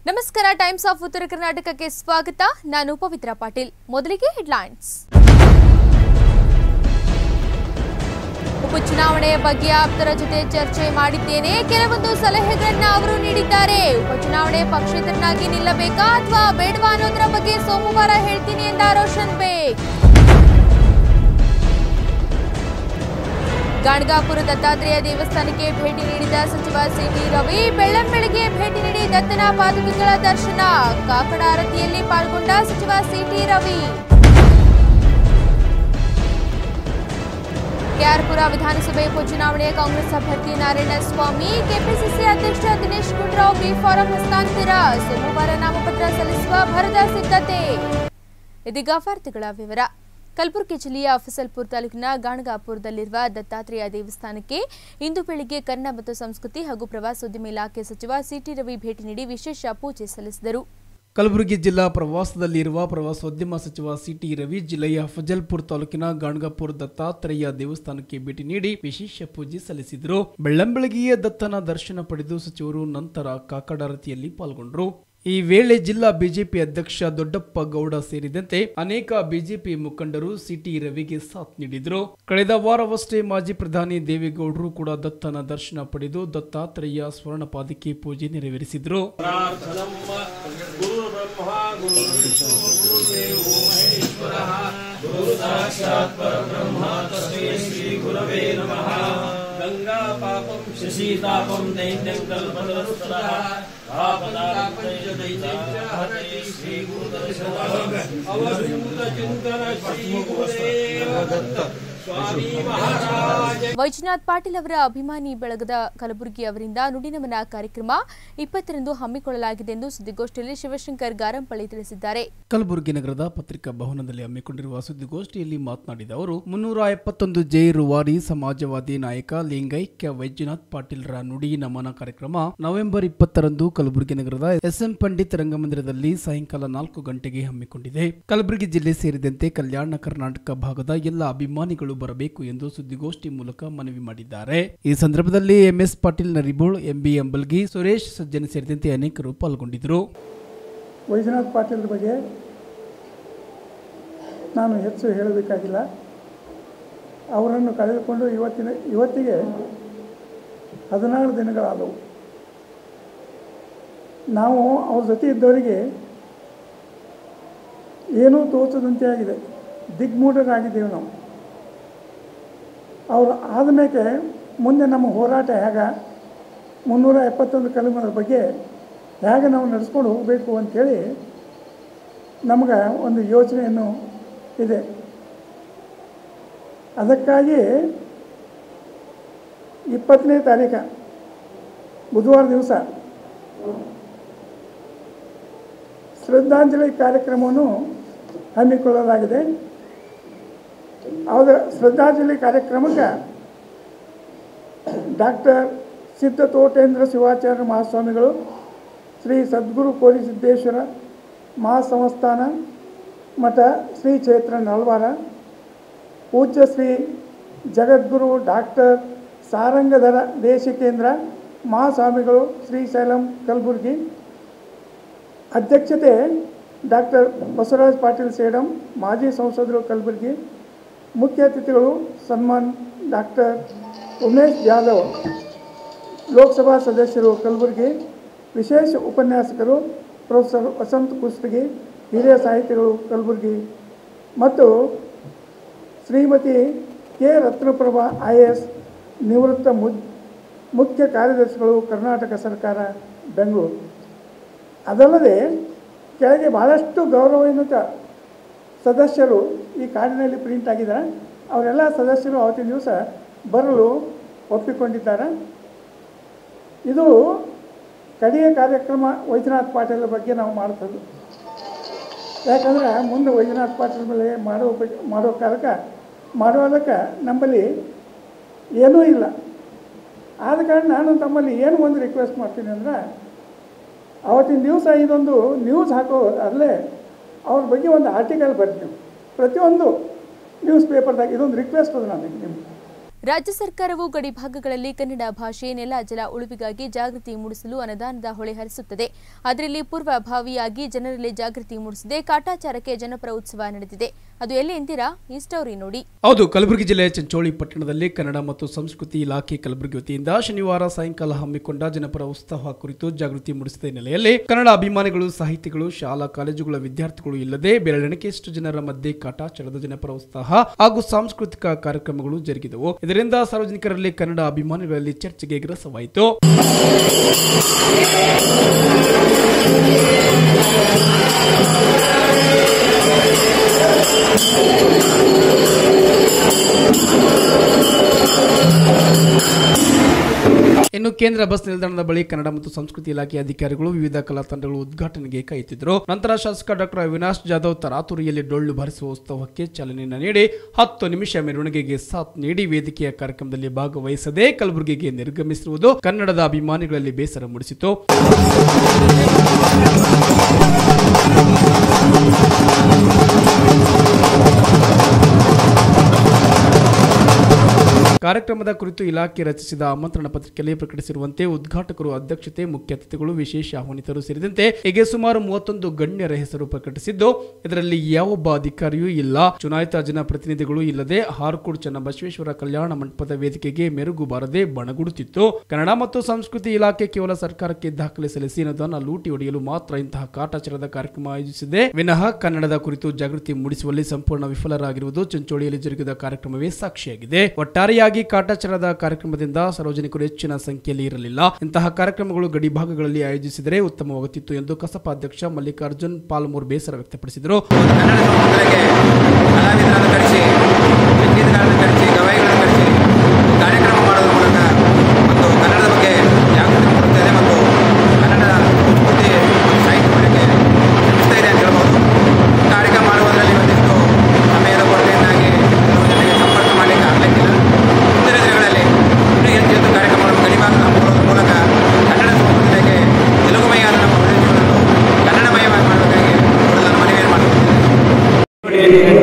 ನಮಸ್ಕಾರ times of ಉತ್ತರ ಕರ್ನಾಟಕಕ್ಕೆ ಸ್ವಾಗತ ನಾನು ಪವಿತ್ರ ಪಾಟೀಲ್ ಮೊದಲಿಗೆ ಹೆಡ್ಲೈನ್ಸ್ ಉಪಚುನಾವಣೆಯ ಬಗ್ಗೆ ಆಪ್ತರ ಜೊತೆ ಚರ್ಚೆ ಮಾಡಿದ್ದೇನೆ ಕೆಲವೊಂದು ಸಲಹೆಗಳನ್ನ ಅವರು ನೀಡಿದ್ದಾರೆ ಉಪಚುನಾವಣೆ ಪಕ್ಷೇತರನಾಗಿ ನಿಲ್ಲಬೇಕಾ ಅಥವಾ ಬೇಡವಾ ಅನ್ನೋದರ ಬಗ್ಗೆ ಸೋಮವಾರ ಹೇಳ್ತೀನಿ ಎಂದ ರೋಷನ್ ಬೇಗ್ ಗಾಣಗಾಪುರ ದತ್ತಾತ್ರೇಯ ದೇವಸ್ಥಾನಕ್ಕೆ ಭೇಟಿ ನೀಡಿದ ಸಚಿವ ಸಿಟಿ ರವಿ ಬೆಳ್ಳಂಬೆಳಗ್ಗೆ ಭೇಟಿ ನೀಡಿ ದತ್ತನ ಪಾದುಕೆಗಳ ದರ್ಶನ ಕಾಕಡ ಆರತಿಯಲ್ಲಿ ಪಾಲ್ಗೊಂಡ ಸಚಿವ ಸಿಟಿ ರವಿ ಕೆಆರ್ಪುರ ವಿಧಾನಸಭೆ ಉಪಚುನಾವಣೆಯ ಕಾಂಗ್ರೆಸ್ ಅಭ್ಯರ್ಥಿ ನಾರಾಯಣಸ್ವಾಮಿ ಕೆಪಿಸಿಸಿ ಅಧ್ಯಕ್ಷ ದಿನೇಶ್ ಗುಂಡೂರಾವ್ ಬಿ ಫಾರಂ ಹಸ್ತಾಂತರ ಸೋಮವಾರ ನಾಮಪತ್ರ ಸಲ್ಲಿಸುವ ಭರದ ಸಿದ್ಧತೆ ಇದೀಗ ವಾರ್ತೆಗಳ ವಿವರ ಕಲಬುರಗಿ ಜಿಲ್ಲೆಯ ಫಸಲ್ಪುರ್ ತಾಲೂಕಿನ ಗಾಣಗಾಪುರದಲ್ಲಿರುವ ದತ್ತಾತ್ರೇಯ ದೇವಸ್ಥಾನಕ್ಕೆ ಇಂದು ಬೆಳಿಗ್ಗೆ ಕನ್ನಡ ಮತ್ತು ಸಂಸ್ಕೃತಿ ಹಾಗೂ ಪ್ರವಾಸೋದ್ಯಮ ಇಲಾಖೆ ಸಚಿವ ಸಿಟಿ ರವಿ ಭೇಟಿ ನೀಡಿ ವಿಶೇಷ ಪೂಜೆ ಸಲ್ಲಿಸಿದರು ಕಲಬುರಗಿ ಜಿಲ್ಲಾ ಪ್ರವಾಸದಲ್ಲಿರುವ ಪ್ರವಾಸೋದ್ಯಮ ಸಚಿವ ಸಿಟಿ ರವಿ ಜಿಲ್ಲೆಯ ಫಜಲ್ಪುರ್ ತಾಲೂಕಿನ ಗಾಣಗಾಪುರ ದತ್ತಾತ್ರೇಯ ದೇವಸ್ಥಾನಕ್ಕೆ ಭೇಟಿ ನೀಡಿ ವಿಶೇಷ ಪೂಜೆ ಸಲ್ಲಿಸಿದರು ಬೆಳ್ಳಂಬೆಳಗಿಯೇ ದತ್ತನ ದರ್ಶನ ಪಡೆದು ಸಚಿವರು ನಂತರ ಕಾಕಡಾರತಿಯಲ್ಲಿ ಪಾಲ್ಗೊಂಡರು ಈ ವೇಳೆ ಜಿಲ್ಲಾ ಬಿಜೆಪಿ ಅಧ್ಯಕ್ಷ ದೊಡ್ಡಪ್ಪ ಗೌಡ ಸೇರಿದಂತೆ ಅನೇಕ ಬಿಜೆಪಿ ಮುಖಂಡರು ಸಿಟಿ ರವಿಗೆ ಸಾಥ್ ನೀಡಿದರು ಕಳೆದ ವಾರವಷ್ಟೇ ಮಾಜಿ ಪ್ರಧಾನಿ ದೇವೇಗೌಡರು ಕೂಡ ದತ್ತನ ದರ್ಶನ ಪಡೆದು ದತ್ತಾತ್ರೇಯ ಸ್ವರ್ಣ ಪಾದಕಿ ಪೂಜೆ ನೆರವೇರಿಸಿದರು प्रार्थनम् गुरुर्ब्रह्मा गुरुर्विष्णु गुरुर्देवो महेश्वरः गुरुसाक्षात् परब्रह्मा तस्मै श्रीगुरवे नमः गङ्गापापं शशीतापं दैन्यं कल्पतरुस्तरः आपदापदैत्य हरति श्रीगुरुदर्शनः अवधूतचिन्तन श्रीगुरुदेव दत्त स्वामी महाराज ವೈಜನಾಥ್ ಪಾಟೀಲ್ ಅವರ ಅಭಿಮಾನಿ ಬಳಗದ ಕಲಬುರಗಿ ಅವರಿಂದ ನುಡಿನಮನ ಕಾರ್ಯಕ್ರಮ ಇಪ್ಪತ್ತರಂದು ಹಮ್ಮಿಕೊಳ್ಳಲಾಗಿದೆ ಎಂದು ಸುದ್ದಿಗೋಷ್ಠಿಯಲ್ಲಿ ಶಿವಶಂಕರ್ ಗಾರಂಪಳ್ಳಿ ತಿಳಿಸಿದ್ದಾರೆ ಕಲಬುರಗಿ ನಗರದ ಪತ್ರಿಕಾ ಭವನದಲ್ಲಿ ಹಮ್ಮಿಕೊಂಡಿರುವ ಸುದ್ದಿಗೋಷ್ಠಿಯಲ್ಲಿ ಮಾತನಾಡಿದ ಅವರು ಮುನ್ನೂರ ಎಪ್ಪತ್ತೊಂದು ಜೆ ರೂವಾರಿ ಸಮಾಜವಾದಿ ನಾಯಕ ಲಿಂಗೈಕ್ಯ ವೈದ್ಯನಾಥ್ ಪಾಟೀಲ್ರ ನುಡಿ ನಮನ ಕಾರ್ಯಕ್ರಮ ನವೆಂಬರ್ ಇಪ್ಪತ್ತರಂದು ಕಲಬುರಗಿ ನಗರದ ಎಸ್ಎಂ ಪಂಡಿತ್ ರಂಗಮಂದಿರದಲ್ಲಿ ಸಾಯಂಕಾಲ ನಾಲ್ಕು ಗಂಟೆಗೆ ಹಮ್ಮಿಕೊಂಡಿದೆ ಕಲಬುರಗಿ ಜಿಲ್ಲೆ ಸೇರಿದಂತೆ ಕಲ್ಯಾಣ ಕರ್ನಾಟಕ ಭಾಗದ ಎಲ್ಲ ಅಭಿಮಾನಿಗಳು ಬರಬೇಕು ಎಂದು ಸುದ್ದಿಗೋಷ್ಠಿ ಮೂಲಕ ಮನವಿ ಮಾಡಿದ್ದಾರೆ ಈ ಸಂದರ್ಭದಲ್ಲಿ ಎಂಎಸ್ ಪಾಟೀಲ್ ನರಿಬೋಳ್ ಎಂಬಿ ಅಂಬಲ್ಗಿ ಸುರೇಶ್ ಸಜ್ಜನ್ ಸೇರಿದಂತೆ ಅನೇಕರು ಪಾಲ್ಗೊಂಡಿದ್ದರು ವೈದ್ಯನಾಥ್ ಪಾಟೀಲ್ ಬಗ್ಗೆ ನಾನು ಹೆಚ್ಚು ಹೇಳಬೇಕಾಗಿಲ್ಲ ಅವರನ್ನು ಕಳೆದುಕೊಂಡು ಇವತ್ತಿನ ಇವತ್ತಿಗೆ ಹದಿನಾರು ದಿನಗಳಾದವು ನಾವು ಅವ್ರ ಜೊತೆ ಇದ್ದವರಿಗೆ ಏನೂ ತೋಚದಂತೆ ಆಗಿದೆ ದಿಗ್ಮೂಢರಾಗಿದ್ದೇವೆ ನಾವು ಅವರು ಆದಮೇಲೆ ಮುಂದೆ ನಮ್ಮ ಹೋರಾಟ ಹೇಗೆ ಮುನ್ನೂರ ಎಪ್ಪತ್ತೊಂದು ಕಲಮದ ಬಗ್ಗೆ ಹೇಗೆ ನಾವು ನಡೆಸ್ಕೊಂಡು ಹೋಗಬೇಕು ಅಂಥೇಳಿ ನಮಗೆ ಒಂದು ಯೋಚನೆಯನ್ನು ಇದೆ ಅದಕ್ಕಾಗಿ ಇಪ್ಪತ್ತನೇ ತಾರೀಕು ಬುಧವಾರ ದಿವಸ ಶ್ರದ್ಧಾಂಜಲಿ ಕಾರ್ಯಕ್ರಮವನ್ನು ಹಮ್ಮಿಕೊಳ್ಳಲಾಗಿದೆ ಅವರ ಶ್ರದ್ಧಾಂಜಲಿ ಕಾರ್ಯಕ್ರಮಕ್ಕೆ ಡಾಕ್ಟರ್ ಸಿದ್ಧತೋಟೇಂದ್ರ ಶಿವಾಚಾರ್ಯ ಮಹಾಸ್ವಾಮಿಗಳು ಶ್ರೀ ಸದ್ಗುರು ಕೋರಿ ಸಿದ್ದೇಶ್ವರ ಮಹಾಸಂಸ್ಥಾನ ಮಠ ಶ್ರೀ ಕ್ಷೇತ್ರ ನಲ್ವಾರ ಪೂಜ್ಯ ಶ್ರೀ ಜಗದ್ಗುರು ಡಾಕ್ಟರ್ ಸಾರಂಗಧರ ದೇಶಿಕೇಂದ್ರ ಮಹಾಸ್ವಾಮಿಗಳು ಶ್ರೀಶೈಲಂ ಕಲಬುರ್ಗಿ ಅಧ್ಯಕ್ಷತೆ ಡಾಕ್ಟರ್ ಬಸವರಾಜ್ ಪಾಟೀಲ್ ಸೇಡಂ ಮಾಜಿ ಸಂಸದರು ಕಲಬುರ್ಗಿ ಮುಖ್ಯ ಅತಿಥಿಗಳು ಸನ್ಮಾನ್ ಡಾಕ್ಟರ್ ಉಮೇಶ್ ಜಾಧವ್ ಲೋಕಸಭಾ ಸದಸ್ಯರು ಕಲಬುರಗಿ ವಿಶೇಷ ಉಪನ್ಯಾಸಕರು ಪ್ರೊಫೆಸರ್ ವಸಂತ್ ಕುಷ್ಟಗಿ ಹಿರಿಯ ಸಾಹಿತಿಗಳು ಕಲಬುರಗಿ ಮತ್ತು Shrimati K Ratnaprabha I A S ನಿವೃತ್ತ ಮುದ್ ಮುಖ್ಯ ಕಾರ್ಯದರ್ಶಿಗಳು ಕರ್ನಾಟಕ ಸರ್ಕಾರ ಬೆಂಗಳೂರು ಅದಲ್ಲದೆ ಕೆಳಗೆ ಭಾಳಷ್ಟು ಗೌರವಾನ್ವಿತ ಸದಸ್ಯರು ಈ ಕಾರ್ಡಿನಲ್ಲಿ ಪ್ರಿಂಟ್ ಆಗಿದ್ದಾರೆ ಅವರೆಲ್ಲ ಸದಸ್ಯರು ಅವತ್ತಿನ ದಿವಸ ಬರಲು ಒಪ್ಪಿಕೊಂಡಿದ್ದಾರೆ ಇದು ಕಡೆಯ ಕಾರ್ಯಕ್ರಮ ವೈದ್ಯನಾಥ್ ಪಾಟೀಲ್ ಬಗ್ಗೆ ನಾವು ಮಾಡ್ತದ್ದು ಯಾಕಂದ್ರೆ ಮುಂದೆ ವೈದ್ಯನಾಥ್ ಪಾಟೀಲ್ ಮೇಲೆ ಮಾಡೋ ಬಗ್ಗೆ ಮಾಡೋ ಕಾಲಕ್ಕೆ ಮಾಡೋದಕ್ಕೆ ನಮ್ಮಲ್ಲಿ ಏನೂ ಇಲ್ಲ ಆದ ಕಾರಣ ನಾನು ತಮ್ಮಲ್ಲಿ ಏನು ಒಂದು ರಿಕ್ವೆಸ್ಟ್ ಮಾಡ್ತೀನಿ ಅಂದ್ರೆ ಅವತ್ತಿನ ದಿವಸ ಇದೊಂದು ನ್ಯೂಸ್ ಹಾಕೋ ಅಲ್ಲೇ ಅವ್ರ ಬಗ್ಗೆ ಒಂದು ಆರ್ಟಿಕಲ್ ಬರ್ತೀವಿ ಪ್ರತಿಯೊಂದು ನ್ಯೂಸ್ ಪೇಪರ್ದಾಗ ಇದೊಂದು ರಿಕ್ವೆಸ್ಟ್ ಅದು ನನಗೆ ನಿಮ್ಗೆ ರಾಜ್ಯ ಸರ್ಕಾರವು ಗಡಿ ಭಾಗಗಳಲ್ಲಿ ಕನ್ನಡ ಭಾಷೆ ನೆಲ ಜಲ ಉಳಿವಿಗಾಗಿ ಜಾಗೃತಿ ಮೂಡಿಸಲು ಅನುದಾನದ ಹೊಳೆ ಹರಿಸುತ್ತದೆ ಅದರಲ್ಲಿ ಪೂರ್ವಭಾವಿಯಾಗಿ ಜನರಲ್ಲಿ ಜಾಗೃತಿ ಮೂಡಿಸದೆ ಕಾಟಾಚಾರಕ್ಕೆ ಜನಪರ ಉತ್ಸವ ನಡೆದಿದೆ ಅದು ಎಲ್ಲಿ ಎಂತೀರಾ ಈ ಸ್ಟೋರಿ ನೋಡಿ ಹೌದು ಕಲಬುರಗಿ ಜಿಲ್ಲೆಯ ಚಂಚೋಳಿ ಪಟ್ಟಣದಲ್ಲಿ ಕನ್ನಡ ಮತ್ತು ಸಂಸ್ಕೃತಿ ಇಲಾಖೆ ಕಲಬುರಗಿ ವತಿಯಿಂದ ಶನಿವಾರ ಸಾಯಂಕಾಲ ಹಮ್ಮಿಕೊಂಡ ಜನಪರ ಉತ್ಸವ ಕುರಿತು ಜಾಗೃತಿ ಮೂಡಿಸಿದ ಹಿನ್ನೆಲೆಯಲ್ಲಿ ಕನ್ನಡ ಅಭಿಮಾನಿಗಳು ಸಾಹಿತಿಗಳು ಶಾಲಾ ಕಾಲೇಜುಗಳ ವಿದ್ಯಾರ್ಥಿಗಳು ಇಲ್ಲದೆ ಬೆರಳೆಣಿಕೆಯಷ್ಟು ಜನರ ಮಧ್ಯೆ ಕಾಟಾಚಾರದ ಜನಪರ ಉತ್ಸಾಹ ಹಾಗೂ ಸಾಂಸ್ಕೃತಿಕ ಕಾರ್ಯಕ್ರಮಗಳು ಜರುಗಿದವು ಇದರಿಂದ ಸಾರ್ವಜನಿಕರಲ್ಲಿ ಕನ್ನಡ ಅಭಿಮಾನಿಗಳಲ್ಲಿ ಚರ್ಚೆಗೆ ಗ್ರಸವಾಯಿತು ಇನ್ನು ಕೇಂದ್ರ ಬಸ್ ನಿಲ್ದಾಣದ ಬಳಿ ಕನ್ನಡ ಮತ್ತು ಸಂಸ್ಕೃತಿ ಇಲಾಖೆ ಅಧಿಕಾರಿಗಳು ವಿವಿಧ ಕಲಾ ತಂಡಗಳು ಉದ್ಘಾಟನೆಗೆ ಕೈತಿದ್ರು ನಂತರ ಶಾಸಕ ಡಾಕ್ಟರ್ ಅವಿನಾಶ್ ಜಾಧವ್ ತರಾತುರಿಯಲ್ಲಿ ಡೊಳ್ಳು ಭರಿಸುವ ಉತ್ಸವಕ್ಕೆ ಚಾಲನೆಯನ್ನು ನೀಡಿ ಹತ್ತು ನಿಮಿಷ ಮೆರವಣಿಗೆಗೆ ಸಾಥ್ ನೀಡಿ ವೇದಿಕೆಯ ಕಾರ್ಯಕ್ರಮದಲ್ಲಿ ಭಾಗವಹಿಸದೆ ಕಲಬುರಗಿಗೆ ನಿರ್ಗಮಿಸಿರುವುದು ಕನ್ನಡದ ಅಭಿಮಾನಿಗಳಲ್ಲಿ ಬೇಸರ ಮೂಡಿಸಿತು ಕಾರ್ಯಕ್ರಮದ ಕುರಿತು ಇಲಾಖೆ ರಚಿಸಿದ ಆಮಂತ್ರಣ ಪತ್ರಿಕೆಯಲ್ಲಿ ಪ್ರಕಟಿಸಿರುವಂತೆ ಉದ್ಘಾಟಕರು ಅಧ್ಯಕ್ಷತೆ ಮುಖ್ಯ ಅತಿಥಿಗಳು ವಿಶೇಷ ಆಹ್ವಾನಿತರು ಸೇರಿದಂತೆ ಹೀಗೆ ಸುಮಾರು ಮೂವತ್ತೊಂದು ಗಣ್ಯರ ಹೆಸರು ಪ್ರಕಟಿಸಿದ್ದು ಇದರಲ್ಲಿ ಯಾವೊಬ್ಬ ಅಧಿಕಾರಿಯೂ ಇಲ್ಲ ಚುನಾಯಿತ ಜನಪ್ರತಿನಿಧಿಗಳು ಇಲ್ಲದೆ ಹಾರ್ಕೂಡ್ ಚನ್ನಬಸವೇಶ್ವರ ಕಲ್ಯಾಣ ಮಂಟಪದ ವೇದಿಕೆಗೆ ಮೆರುಗು ಬಾರದೆ ಬಣಗುಡುತ್ತಿತ್ತು ಕನ್ನಡ ಮತ್ತು ಸಂಸ್ಕೃತಿ ಇಲಾಖೆ ಕೇವಲ ಸರ್ಕಾರಕ್ಕೆ ದಾಖಲೆ ಸಲ್ಲಿಸಿ ಅನ್ನೋದನ್ನ ಲೂಟಿ ಹೊಡೆಯಲು ಮಾತ್ರ ಇಂತಹ ಕಾಟಾಚಾರದ ಕಾರ್ಯಕ್ರಮ ಆಯೋಜಿಸಿದೆ ವಿನಃ ಕನ್ನಡದ ಕುರಿತು ಜಾಗೃತಿ ಮೂಡಿಸುವಲ್ಲಿ ಸಂಪೂರ್ಣ ವಿಫಲರಾಗಿರುವುದು ಚಂಚೋಳಿಯಲ್ಲಿ ಜರುಗಿದ ಕಾರ್ಯಕ್ರಮವೇ ಸಾಕ್ಷಿಯಾಗಿದೆ ಒಟ್ಟಾರೆಯಾಗಿ ಕಾಟಾಚಾರದ ಕಾರ್ಯಕ್ರಮದಿಂದ ಸಾರ್ವಜನಿಕರು ಹೆಚ್ಚಿನ ಸಂಖ್ಯೆಯಲ್ಲಿ ಇರಲಿಲ್ಲ ಇಂತಹ ಕಾರ್ಯಕ್ರಮಗಳು ಗಡಿ ಭಾಗಗಳಲ್ಲಿ ಆಯೋಜಿಸಿದರೆ ಉತ್ತಮವಾಗುತ್ತಿತ್ತು ಎಂದು ಕಸಪ ಅಧ್ಯಕ್ಷ ಮಲ್ಲಿಕಾರ್ಜುನ್ ಪಾಲ್ಮೂರ್ ಬೇಸರ ವ್ಯಕ್ತಪಡಿಸಿದರು ಕನ್ನಡ ಸಂಸ್ಕೃತಿಗೆ ಕಲಾವಿದರನ್ನು ಕರೆಸಿ ಸಂಗೀತಗಾರರನ್ನು ಕರೆಸಿ ಗವಾಯಿಗಳನ್ನು ಕರೆಸಿ ಕಾರ್ಯಕ್ರಮ ಮಾಡೋದ್ರ ಮೂಲಕ ಮತ್ತು ಕನ್ನಡದ ಬಗ್ಗೆ ಜಾಗೃತಿ ಮೂಡುತ್ತದೆ ಮತ್ತು ಕನ್ನಡದ ಸಂಸ್ಕೃತಿ ಮತ್ತು ಸಾಹಿತ್ಯ ಉಳಿಕೆ ಶ್ರಮಿಸ್ತಾ ಇದೆ ಅಂತ ಹೇಳ್ಬೋದು ಕಾರ್ಯಕ್ರಮ ಮಾಡುವುದರಲ್ಲಿ ಒಂದಿಷ್ಟು ಸಮಯದ ಕೊರತೆಯಿಂದಾಗಿ ಕೆಲವು ಜನರಿಗೆ ಸಂಪರ್ಕ ಮಾಡಲಿಕ್ಕೆ ಆಗಲಿಕ್ಕಿಲ್ಲ ಮುಂದಿನ ದಿನಗಳಲ್ಲಿ ಇನ್ನೂ ಹೆಚ್ಚು ಹೆಚ್ಚು ಕಾರ್ಯಕ್ರಮಗಳನ್ನು ಗಡಿಭಾಗ ಹಮ್ಮಿಕೊಳ್ಳುವುದರ ಮೂಲಕ ಕನ್ನಡ ಸಂಸ್ಕೃತಿಗೆ ತೆಲುಗುಮಯಾದ ನಮ್ಮ ಪ್ರದೇಶಗಳನ್ನು ಕನ್ನಡಮಯವಾಗಿ ಮಾಡಬೇಕಾಗಿ ನಾನು ಮನವಿಯನ್ನು ಮಾಡುತ್ತೇನೆ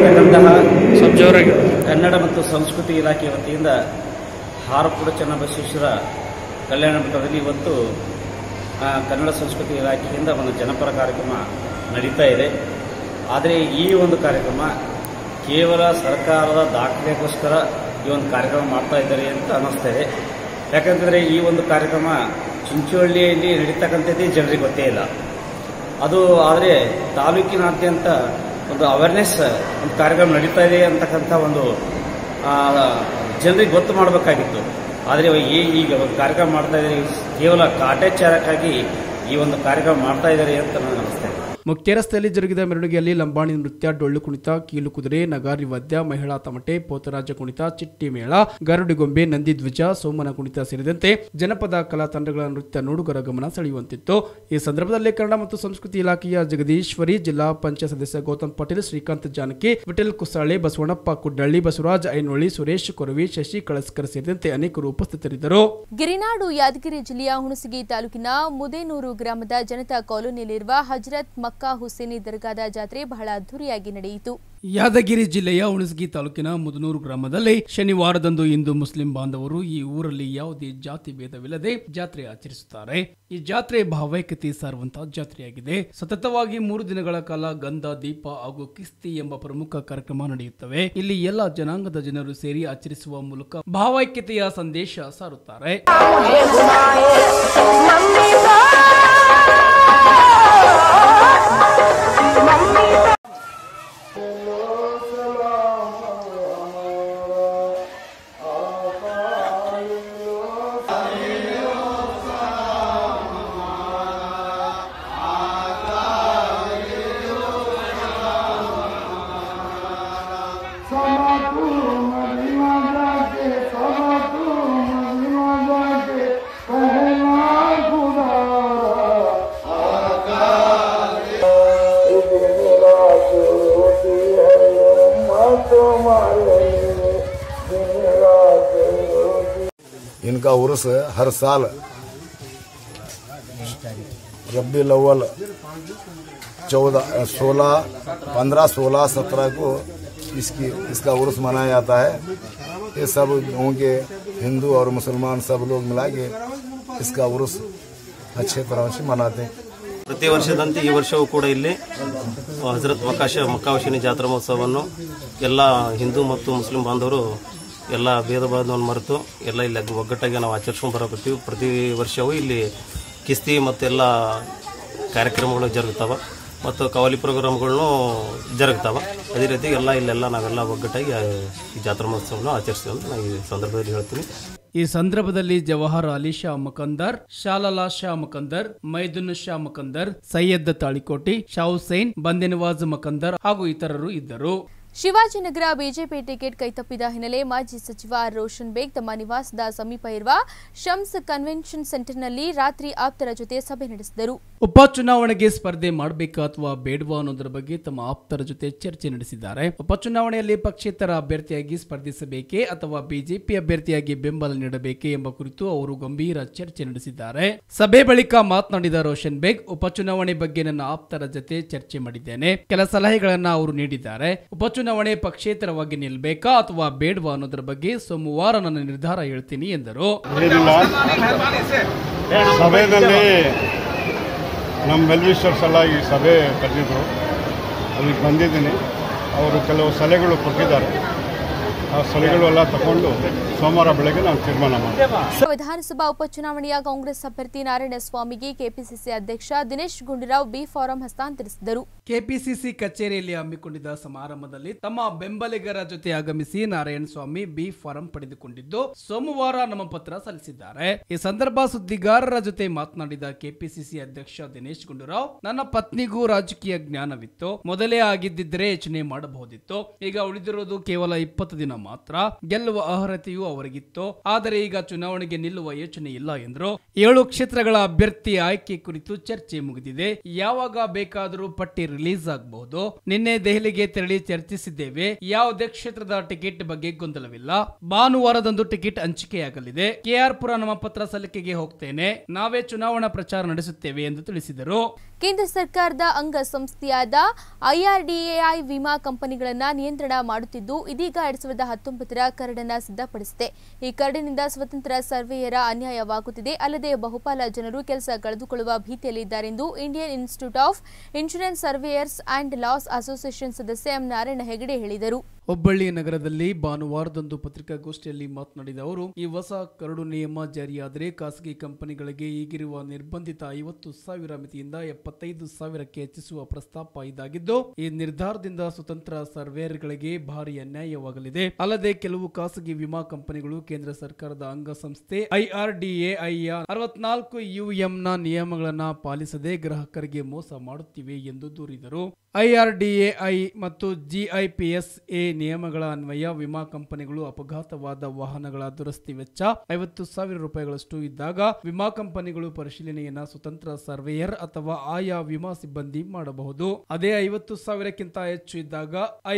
ನಡೀತಕ್ಕಂತಹ ಕನ್ನಡ ಮತ್ತು ಸಂಸ್ಕೃತಿ ಇಲಾಖೆ ವತಿಯಿಂದ ಹಾರಪುರ ಚನ್ನಬಸವೇಶ್ವರ ಕಲ್ಯಾಣ ಮಂಟಪದಲ್ಲಿ ಇವತ್ತು ಆ, ಕನ್ನಡ ಸಂಸ್ಕೃತಿ ಇಲಾಖೆಯಿಂದ ಒಂದು ಜನಪರ ಕಾರ್ಯಕ್ರಮ ನಡೀತಾ ಇದೆ ಆದರೆ ಈ ಒಂದು ಕಾರ್ಯಕ್ರಮ ಕೇವಲ ಸರ್ಕಾರದ ದಾಖಲೆಗೋಸ್ಕರ ಈ ಒಂದು ಕಾರ್ಯಕ್ರಮ ಮಾಡ್ತಾ ಇದ್ದಾರೆ ಅಂತ ಅನ್ನಿಸ್ತಾ ಇದೆ ಯಾಕಂತಂದರೆ ಈ ಒಂದು ಕಾರ್ಯಕ್ರಮ ಚಿಂಚೋಳಿಯಲ್ಲಿ ನಡೀತಕ್ಕಂಥದ್ದೇ ಜನರಿಗೆ ಗೊತ್ತೇ ಇಲ್ಲ ಅದು ಆದರೆ ತಾಲೂಕಿನಾದ್ಯಂತ ಒಂದು ಅವೇರ್ನೆಸ್ ಒಂದು ಕಾರ್ಯಕ್ರಮ ನಡೀತಾ ಇದೆ ಅಂತಕ್ಕಂಥ ಒಂದು ಆ, ಜನರಿಗೆ ಗೊತ್ತು ಮಾಡಬೇಕಾಗಿತ್ತು ಆದರೆ ಈ ಈಗ ಒಂದು ಕಾರ್ಯಕ್ರಮ ಮಾಡ್ತಾ ಇದ್ದಾರೆ ಕೇವಲ ಕಾಟಾಚಾರಕ್ಕಾಗಿ ಈ ಒಂದು ಕಾರ್ಯಕ್ರಮ ಮಾಡ್ತಾ ಇದ್ದಾರೆ ಅಂತ ನನಗೆ ಅನಿಸ್ತಾ ಇದೆ ಮುಖ್ಯ ರಸ್ತೆಯಲ್ಲಿ ಜರುಗಿದ ಮೆರವಣಿಗೆಯಲ್ಲಿ ಲಂಬಾಣಿ ನೃತ್ಯ ಡೊಳ್ಳು ಕುಣಿತ ಕೀಲು ಕುದುರೆ ನಗಾರಿ ವಾದ್ಯ ಮಹಿಳಾ ತಮಟೆ ಪೋತರಾಜ ಕುಣಿತ ಚಿಟ್ಟಿ ಮೇಳ ಗರುಡಿಗೊಂಬೆ ನಂದಿ ಧ್ವಜ ಸೋಮನ ಕುಣಿತ ಸೇರಿದಂತೆ ಜನಪದ ಕಲಾ ತಂಡಗಳ ನೃತ್ಯ ನೋಡುಗರ ಗಮನ ಸೆಳೆಯುವಂತಿತ್ತು ಈ ಸಂದರ್ಭದಲ್ಲಿ ಕನ್ನಡ ಮತ್ತು ಸಂಸ್ಕೃತಿ ಇಲಾಖೆಯ ಜಗದೀಶ್ವರಿ ಜಿಲ್ಲಾ ಪಂಚಾಯತ್ ಸದಸ್ಯ ಗೌತಮ್ ಪಾಟೀಲ್ ಶ್ರೀಕಾಂತ್ ಜಾನಕಿ ವಿಠಲ್ ಕುಸಾಳೆ ಬಸವಣ್ಣಪ್ಪ ಕುಡ್ಡಳ್ಳಿ ಬಸವರಾಜ್ ಐನೊಳ್ಳಿ ಸುರೇಶ್ ಕೊರವಿ ಶಶಿ ಕಳಸ್ಕರ್ ಸೇರಿದಂತೆ ಅನೇಕರು ಉಪಸ್ಥಿತರಿದ್ದರು ಗಿರಿನಾಡು ಯಾದಗಿರಿ ಜಿಲ್ಲೆಯ ಹುಣಸಗಿ ತಾಲೂಕಿನ ಮುದೇನೂರು ಗ್ರಾಮದ ಜನತಾ ಕಾಲೋನಿಯಲ್ಲಿರುವ ಹಜರತ್ ಮಕ್ಕಾ ಹುಸೇನಿ ದರ್ಗಾದ ಜಾತ್ರೆ ಬಹಳ ಅದ್ದೂರಿಯಾಗಿ ನಡೆಯಿತು ಯಾದಗಿರಿ ಜಿಲ್ಲೆಯ ಹುಣಸಗಿ ತಾಲೂಕಿನ ಮುದನೂರು ಗ್ರಾಮದಲ್ಲಿ ಶನಿವಾರದಂದು ಹಿಂದೂ ಮುಸ್ಲಿಂ ಬಾಂಧವರು ಈ ಊರಲ್ಲಿ ಯಾವುದೇ ಜಾತಿ ಭೇದವಿಲ್ಲದೆ ಜಾತ್ರೆ ಆಚರಿಸುತ್ತಾರೆ ಈ ಜಾತ್ರೆ ಭಾವೈಕ್ಯತೆ ಸಾರುವಂತಹ ಜಾತ್ರೆಯಾಗಿದೆ ಸತತವಾಗಿ ಮೂರು ದಿನಗಳ ಕಾಲ ಗಂಧ ದೀಪ ಹಾಗೂ ಕಿಸ್ತಿ ಎಂಬ ಪ್ರಮುಖ ಕಾರ್ಯಕ್ರಮ ನಡೆಯುತ್ತವೆ ಇಲ್ಲಿ ಎಲ್ಲ ಜನಾಂಗದ ಜನರು ಸೇರಿ ಆಚರಿಸುವ ಮೂಲಕ ಭಾವೈಕ್ಯತೆಯ ಸಂದೇಶ ಸಾರುತ್ತಾರೆ इनका उर्स हर साल रबी अव्वल चौदह सोलह पंद्रह सोलह सत्रह को इसकी इसका उर्स मनाया जाता है ये सब गाँव के हिंदू और मुसलमान सब लोग मिला के इसका उर्स अच्छे तरह से मनाते हैं ಪ್ರತಿ ವರ್ಷದಂತೆ ಈ ವರ್ಷವೂ ಕೂಡ ಇಲ್ಲಿ ಹಜರತ್ ಮಕಾಶ ಮಕ್ಕಾವಶಿನಿ ಜಾತ್ರಾ ಮಹೋತ್ಸವವನ್ನು ಎಲ್ಲ ಹಿಂದೂ ಮತ್ತು ಮುಸ್ಲಿಂ ಬಾಂಧವರು ಎಲ್ಲ ಭೇದ ಭಾವವನ್ನು ಮರೆತು ಎಲ್ಲ ಇಲ್ಲಿ ಒಗ್ಗಟ್ಟಾಗಿ ನಾವು ಆಚರಿಸ್ಕೊಂಡು ಬರಕತ್ತೀವಿ ಪ್ರತಿ ವರ್ಷವೂ ಇಲ್ಲಿ ಕಿಸ್ತಿ ಮತ್ತು ಎಲ್ಲ ಕಾರ್ಯಕ್ರಮಗಳು ಜರುಗ್ತಾವೆ ಮತ್ತು ಕವಾಲಿ ಪ್ರೋಗ್ರಾಮ್ಗಳನ್ನು ಜರುಗ್ತಾವೆ ಅದೇ ರೀತಿ ಎಲ್ಲ ಇಲ್ಲೆಲ್ಲ ನಾವೆಲ್ಲ ಒಗ್ಗಟ್ಟಾಗಿ ಆ, ಈ ಜಾತ್ರಾ ಮಹೋತ್ಸವವನ್ನು ಆಚರಿಸ್ತೀವಿ ಅಂತ ನಾನು ಈ ಸಂದರ್ಭದಲ್ಲಿ ಹೇಳ್ತೀನಿ ಈ ಸಂದರ್ಭದಲ್ಲಿ ಜವಾಹರ್ ಅಲಿ ಶಾ ಮುಕಂದರ್ ಶಾಲಲಾ ಶಾ ಮುಕಂದರ್ ಮೈದುನ್ ಶಾ ಮುಕಂದರ್ ಸೈಯದ್ ತಾಳಿಕೋಟಿ ಶಾ ಹುಸೈನ್ ಬಂದೆನವಾಜ್ ಮುಕಂದರ್ ಹಾಗೂ ಇತರರು ಇದ್ದರು ಶಿವಾಜಿನಗರ ಬಿಜೆಪಿ ಟಿಕೆಟ್ ಕೈತಪ್ಪಿದ ಹಿನ್ನೆಲೆ ಮಾಜಿ ಸಚಿವ ಆರ್ ರೋಷನ್ ಬೇಗ್ ತಮ್ಮ ನಿವಾಸದ ಸಮೀಪ ಇರುವ ಶಮ್ಸ್ ಕನ್ವೆನ್ಷನ್ ಸೆಂಟರ್ನಲ್ಲಿ ರಾತ್ರಿ ಆಪ್ತರ ಜೊತೆ ಸಭೆ ನಡೆಸಿದರು ಉಪಚುನಾವಣೆಗೆ ಸ್ಪರ್ಧೆ ಮಾಡಬೇಕಾ ಅಥವಾ ಬೇಡವಾ ಅನ್ನೋದರ ಬಗ್ಗೆ ತಮ್ಮ ಆಪ್ತರ ಜೊತೆ ಚರ್ಚೆ ನಡೆಸಿದ್ದಾರೆ ಉಪಚುನಾವಣೆಯಲ್ಲಿ ಪಕ್ಷೇತರ ಅಭ್ಯರ್ಥಿಯಾಗಿ ಸ್ಪರ್ಧಿಸಬೇಕೇ ಅಥವಾ ಬಿಜೆಪಿ ಅಭ್ಯರ್ಥಿಯಾಗಿ ಬೆಂಬಲ ನೀಡಬೇಕೇ ಎಂಬ ಕುರಿತು ಅವರು ಗಂಭೀರ ಚರ್ಚೆ ನಡೆಸಿದ್ದಾರೆ ಸಭೆ ಬಳಿಕ ಮಾತನಾಡಿದ ರೋಷನ್ ಬೇಗ್ ಉಪಚುನಾವಣೆ ಬಗ್ಗೆ ನನ್ನ ಆಪ್ತರ ಜೊತೆ ಚರ್ಚೆ ಮಾಡಿದ್ದೇನೆ ಕೆಲ ಸಲಹೆಗಳನ್ನ ಅವರು ನೀಡಿದ್ದಾರೆ ಉಪಚುನಾವಣೆ ಪಕ್ಷೇತರವಾಗಿ ನಿಲ್ಬೇಕಾ ಅಥವಾ ಬೇಡವಾ ಅನ್ನೋದರ ಬಗ್ಗೆ ಸೋಮವಾರ ನನ್ನ ನಿರ್ಧಾರ ಹೇಳ್ತೀನಿ ಎಂದರು ಏನಿಲ್ಲ ಸಭೆಯಲ್ಲಿ ನಮ್ಮ ವೆಲ್ವಿಷರ್ಸ್ ಎಲ್ಲ ಈ ಸಭೆ ಕರೆದಿದ್ರು ಅಲ್ಲಿಗೆ ಬಂದಿದ್ದೀನಿ ಅವರು ಕೆಲವು ಸಲಹೆಗಳು ಕೊಟ್ಟಿದ್ದಾರೆ ಆ ಸಲಹೆಗಳು ಎಲ್ಲ ತಗೊಂಡು ಸೋಮವಾರ ಬೆಳಗ್ಗೆ ನಾವು ತೀರ್ಮಾನ ಮಾಡ್ತೀವಿ ವಿಧಾನಸಭಾ ಉಪಚುನಾವಣೆಯ ಕಾಂಗ್ರೆಸ್ ಅಭ್ಯರ್ಥಿ ನಾರಾಯಣಸ್ವಾಮಿಗೆ ಕೆಪಿಸಿಸಿ ಅಧ್ಯಕ್ಷ ದಿನೇಶ್ ಗುಂಡೂರಾವ್ ಬಿ ಫಾರಂ ಹಸ್ತಾಂತರಿಸಿದರು ಕೆಪಿಸಿಸಿ ಕಚೇರಿಯಲ್ಲಿ ಹಮ್ಮಿಕೊಂಡಿದ್ದ ಸಮಾರಂಭದಲ್ಲಿ ತಮ್ಮ ಬೆಂಬಲಿಗರ ಜೊತೆ ಆಗಮಿಸಿ ನಾರಾಯಣ ಸ್ವಾಮಿ ಬಿ ಫಾರಂ ಪಡೆದುಕೊಂಡಿದ್ದು ಸೋಮವಾರ ನಾಮಪತ್ರ ಸಲ್ಲಿಸಿದ್ದಾರೆ ಈ ಸಂದರ್ಭ ಸುದ್ದಿಗಾರರ ಜೊತೆ ಮಾತನಾಡಿದ ಕೆಪಿಸಿಸಿ ಅಧ್ಯಕ್ಷ ದಿನೇಶ್ ಗುಂಡೂರಾವ್ ನನ್ನ ಪತ್ನಿಗೂ ರಾಜಕೀಯ ಜ್ಞಾನವಿತ್ತು ಮೊದಲೇ ಆಗಿದ್ದಿದ್ರೆ ಯೋಚನೆ ಮಾಡಬಹುದಿತ್ತು ಈಗ ಉಳಿದಿರೋದು ಕೇವಲ ಇಪ್ಪತ್ತು ದಿನ ಮಾತ್ರ ಗೆಲ್ಲುವ ಅರ್ಹತೆಯೂ ಅವರಿಗಿತ್ತು ಆದರೆ ಈಗ ಚುನಾವಣೆಗೆ ನಿಲ್ಲುವ ಯೋಚನೆ ಇಲ್ಲ ಎಂದರು ಏಳು ಕ್ಷೇತ್ರಗಳ ಅಭ್ಯರ್ಥಿ ಆಯ್ಕೆ ಕುರಿತು ಚರ್ಚೆ ಮುಗಿದಿದೆ ಯಾವಾಗ ಬೇಕಾದರೂ ಪಟ್ಟಿ ರಿಲೀಸ್ ಆಗಬಹುದು ನಿನ್ನೆ ದೆಹಲಿಗೆ ತೆರಳಿ ಚರ್ಚಿಸಿದ್ದೇವೆ ಯಾವುದೇ ಕ್ಷೇತ್ರದ ಟಿಕೆಟ್ ಬಗ್ಗೆ ಗೊಂದಲವಿಲ್ಲ ಭಾನುವಾರದಂದು ಟಿಕೆಟ್ ಹಂಚಿಕೆಯಾಗಲಿದೆ ಕೆಆರ್ ಪುರ ನಾಮಪತ್ರ ಸಲ್ಲಿಕೆಗೆ ಹೋಗ್ತೇನೆ ನಾವೇ ಚುನಾವಣಾ ಪ್ರಚಾರ ನಡೆಸುತ್ತೇವೆ ಎಂದು ತಿಳಿಸಿದರು ಕೇಂದ್ರ ಸರ್ಕಾರದ ಅಂಗಸಂಸ್ಥೆಯಾದ ಐಆರ್ಡಿಎಐ ವಿಮಾ ಕಂಪನಿಗಳನ್ನ ನಿಯಂತ್ರಣ ಮಾಡುತ್ತಿದ್ದು ಇದೀಗ ಎರಡ್ ಸಾವಿರದ ಹತ್ತೊಂಬತ್ತರ ಕರಡನ್ನ ಸಿದ್ಧಪಡಿಸಿದೆ ಈ ಕರಡಿನಿಂದ ಸ್ವತಂತ್ರ ಸರ್ವೇಯರ ಅನ್ಯಾಯವಾಗುತ್ತಿದೆ ಅಲ್ಲದೆ ಬಹುಪಾಲ ಜನರು ಕೆಲಸ ಕಳೆದುಕೊಳ್ಳುವ ಭೀತಿಯಲ್ಲಿದ್ದಾರೆಂದು Indian institute of insurance surveyors and loss association ಸದಸ್ಯ ಎಂ ನಾರಾಯಣ ಹೆಗಡೆ ಹೇಳಿದರು ಹುಬ್ಬಳ್ಳಿ ನಗರದಲ್ಲಿ ಭಾನುವಾರದಂದು ಪತ್ರಿಕಾಗೋಷ್ಠಿಯಲ್ಲಿ ಮಾತನಾಡಿದ ಅವರು ಈ ಹೊಸ ಕರಡು ನಿಯಮ ಜಾರಿಯಾದರೆ ಖಾಸಗಿ ಕಂಪನಿಗಳಿಗೆ ಈಗಿರುವ ನಿರ್ಬಂಧಿತ ಐವತ್ತು ಸಾವಿರ ಮಿತಿಯಿಂದ ಎಪ್ಪತ್ತೈದು ಸಾವಿರಕ್ಕೆ ಹೆಚ್ಚಿಸುವ ಪ್ರಸ್ತಾಪ ಇದಾಗಿದ್ದು ಈ ನಿರ್ಧಾರದಿಂದ ಸ್ವತಂತ್ರ ಸರ್ವೇಯರ್ಗಳಿಗೆ ಭಾರಿ ಅನ್ಯಾಯವಾಗಲಿದೆ ಅಲ್ಲದೆ ಕೆಲವು ಖಾಸಗಿ ವಿಮಾ ಕಂಪನಿಗಳು ಕೇಂದ್ರ ಸರ್ಕಾರದ ಅಂಗಸಂಸ್ಥೆ ಐಆರ್ಡಿಎಐಯ ಅರವತ್ನಾಲ್ಕು ಯುಎಂನ ನಿಯಮಗಳನ್ನ ಪಾಲಿಸದೆ ಗ್ರಾಹಕರಿಗೆ ಮೋಸ ಮಾಡುತ್ತಿವೆ ಎಂದು ದೂರಿದರು ಐಆರ್ಡಿಎಐ ಮತ್ತು ಜಿಐಪಿಎಸ್ ಎ ನಿಯಮಗಳ ಅನ್ವಯ ವಿಮಾ ಕಂಪನಿಗಳು ಅಪಘಾತವಾದ ವಾಹನಗಳ ದುರಸ್ತಿ ವೆಚ್ಚ ಐವತ್ತು ಸಾವಿರ ರೂಪಾಯಿಗಳಷ್ಟು ಇದ್ದಾಗ ವಿಮಾ ಕಂಪನಿಗಳು ಪರಿಶೀಲನೆಯನ್ನ ಸ್ವತಂತ್ರ ಸರ್ವೇಯರ್ ಅಥವಾ ಆಯಾ ವಿಮಾ ಸಿಬ್ಬಂದಿ ಮಾಡಬಹುದು ಅದೇ ಐವತ್ತು ಸಾವಿರಕ್ಕಿಂತ ಹೆಚ್ಚು ಇದ್ದಾಗ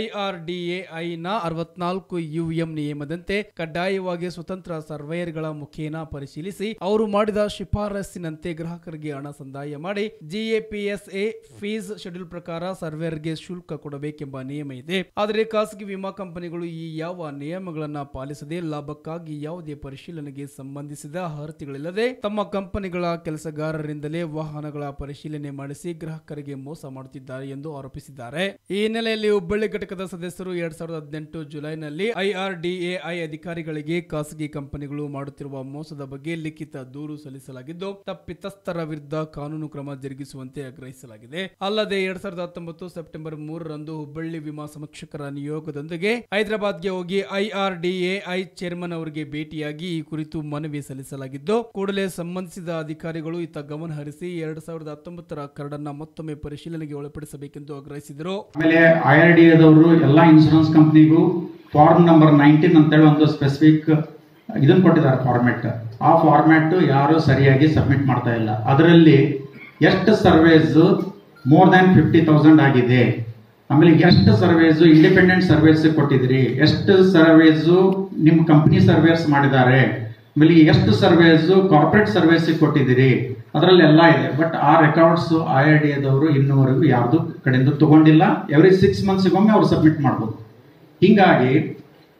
ಐಆರ್ಡಿಎಐ ನ ಅರವತ್ನಾಲ್ಕು ಯುಎಂ ನಿಯಮದಂತೆ ಕಡ್ಡಾಯವಾಗಿ ಸ್ವತಂತ್ರ ಸರ್ವೇಯರ್ಗಳ ಮುಖೇನ ಪರಿಶೀಲಿಸಿ ಅವರು ಮಾಡಿದ ಶಿಫಾರಸ್ಸಿನಂತೆ ಗ್ರಾಹಕರಿಗೆ ಹಣ ಸಂದಾಯ ಮಾಡಿ ಜಿಎಪಿಎಸ್ಎ ಫೀಸ್ ಶೆಡ್ಯೂಲ್ ಪ್ರಕಾರ ಸರ್ವೇಯರ್ಗೆ ಶುಲ್ಕ ಕೊಡಬೇಕೆಂಬ ನಿಯಮ ಇದೆ ಆದರೆ ಖಾಸಗಿ ವಿಮಾ ಕಂಪನಿಗಳು ಈ ಯಾವ ನಿಯಮಗಳನ್ನ ಪಾಲಿಸದೆ ಲಾಭಕ್ಕಾಗಿ ಯಾವುದೇ ಪರಿಶೀಲನೆಗೆ ಸಂಬಂಧಿಸಿದ ಅರ್ಹತೆಗಳಿಲ್ಲದೆ ತಮ್ಮ ಕಂಪನಿಗಳ ಕೆಲಸಗಾರರಿಂದಲೇ ವಾಹನಗಳ ಪರಿಶೀಲನೆ ಮಾಡಿಸಿ ಗ್ರಾಹಕರಿಗೆ ಮೋಸ ಮಾಡುತ್ತಿದ್ದಾರೆ ಎಂದು ಆರೋಪಿಸಿದ್ದಾರೆ ಈ ಹಿನ್ನೆಲೆಯಲ್ಲಿ ಹುಬ್ಬಳ್ಳಿ ಘಟಕದ ಸದಸ್ಯರು ಎರಡ್ ಸಾವಿರದ ಹದಿನೆಂಟು ಜುಲೈನಲ್ಲಿ ಐಆರ್ಡಿಎಐ ಅಧಿಕಾರಿಗಳಿಗೆ ಖಾಸಗಿ ಕಂಪನಿಗಳು ಮಾಡುತ್ತಿರುವ ಮೋಸದ ಬಗ್ಗೆ ಲಿಖಿತ ದೂರು ಸಲ್ಲಿಸಲಾಗಿದ್ದು ತಪ್ಪಿತಸ್ಥರ ವಿರುದ್ಧ ಕಾನೂನು ಕ್ರಮ ಜರುಗಿಸುವಂತೆ ಆಗ್ರಹಿಸಲಾಗಿದೆ ಅಲ್ಲದೆ ಎರಡ್ ಸಾವಿರದ ಹತ್ತೊಂಬತ್ತು ಸೆಪ್ಟೆಂಬರ್ ಮೂರರಂದು ಹುಬ್ಬಳ್ಳಿ ವಿಮಾ ಸಮೀಕ್ಷಕರ ನಿಯೋಗದೊಂದಿಗೆ ಹೈದರಾಬಾದ್ಗೆ ಹೋಗಿ ಐಆರ್ಡಿಎಐ ಚೇರ್ಮನ್ ಅವರಿಗೆ ಭೇಟಿಯಾಗಿ ಈ ಕುರಿತು ಮನವಿ ಸಲ್ಲಿಸಲಾಗಿದ್ದು ಕೂಡಲೇ ಸಂಬಂಧಿಸಿದ ಅಧಿಕಾರಿಗಳು ಇತ್ತ ಗಮನ ಹರಿಸಿ ಎರಡ್ ಸಾವಿರದ ಹತ್ತೊಂಬತ್ತರ ಕರಡನ್ನ ಮತ್ತೊಮ್ಮೆ ಪರಿಶೀಲನೆಗೆ ಒಳಪಡಿಸಬೇಕೆಂದು ಆಗ್ರಹಿಸಿದರು ಆಮೇಲೆ ಐ ಆರ್ ಡಿ ಎದವರು ಎಲ್ಲ ಇನ್ಶೂರೆನ್ಸ್ ಕಂಪ್ನಿಗೂ ಫಾರ್ಮ್ ನಂಬರ್ ನೈನ್ಟೀನ್ ಅಂತೇಳಿ ಒಂದು ಸ್ಪೆಸಿಫಿಕ್ ಇದನ್ನ ಕೊಟ್ಟಿದ್ದಾರೆ ಫಾರ್ಮೆಟ್ ಆ ಫಾರ್ಮ್ಯಾಟ್ ಯಾರು ಸರಿಯಾಗಿ ಸಬ್ಮಿಟ್ ಮಾಡ್ತಾ ಇಲ್ಲ ಅದರಲ್ಲಿ ಎಷ್ಟು surveys more than fifty thousand ಆಗಿದೆ ಆಮೇಲೆ ಎಷ್ಟು ಸರ್ವೇಸ್ ಇಂಡಿಪೆಂಡೆಂಟ್ ಸರ್ವೇಸ್ ಕೊಟ್ಟಿದ್ರಿ ಎಷ್ಟು ಸರ್ವೇಸ್ ನಿಮ್ಮ ಕಂಪ್ನಿ ಸರ್ವೇಸ್ ಮಾಡಿದ್ದಾರೆ ಆಮೇಲೆ ಎಷ್ಟು ಸರ್ವೇಸ್ ಕಾರ್ಪೊರೇಟ್ ಸರ್ವೇಸ್ ಕೊಟ್ಟಿದ್ದೀರಿ ಅದರಲ್ಲಿ ಎಲ್ಲ ಇದೆ ಬಟ್ ಆ ರೆಕಾರ್ಡ್ಸ್ ಐ ಆರ್ ಡಿ ಎದವರು ಇನ್ನೂವರೆಗೂ ಯಾರ್ದು ಕಡೆಯಿಂದ ತಗೊಂಡಿಲ್ಲ ಎವ್ರಿ ಸಿಕ್ಸ್ ಮಂತ್ಸ್ಗೊಮ್ಮೆ ಅವ್ರು ಸಬ್ಮಿಟ್ ಮಾಡ್ಬೋದು ಹಿಂಗಾಗಿ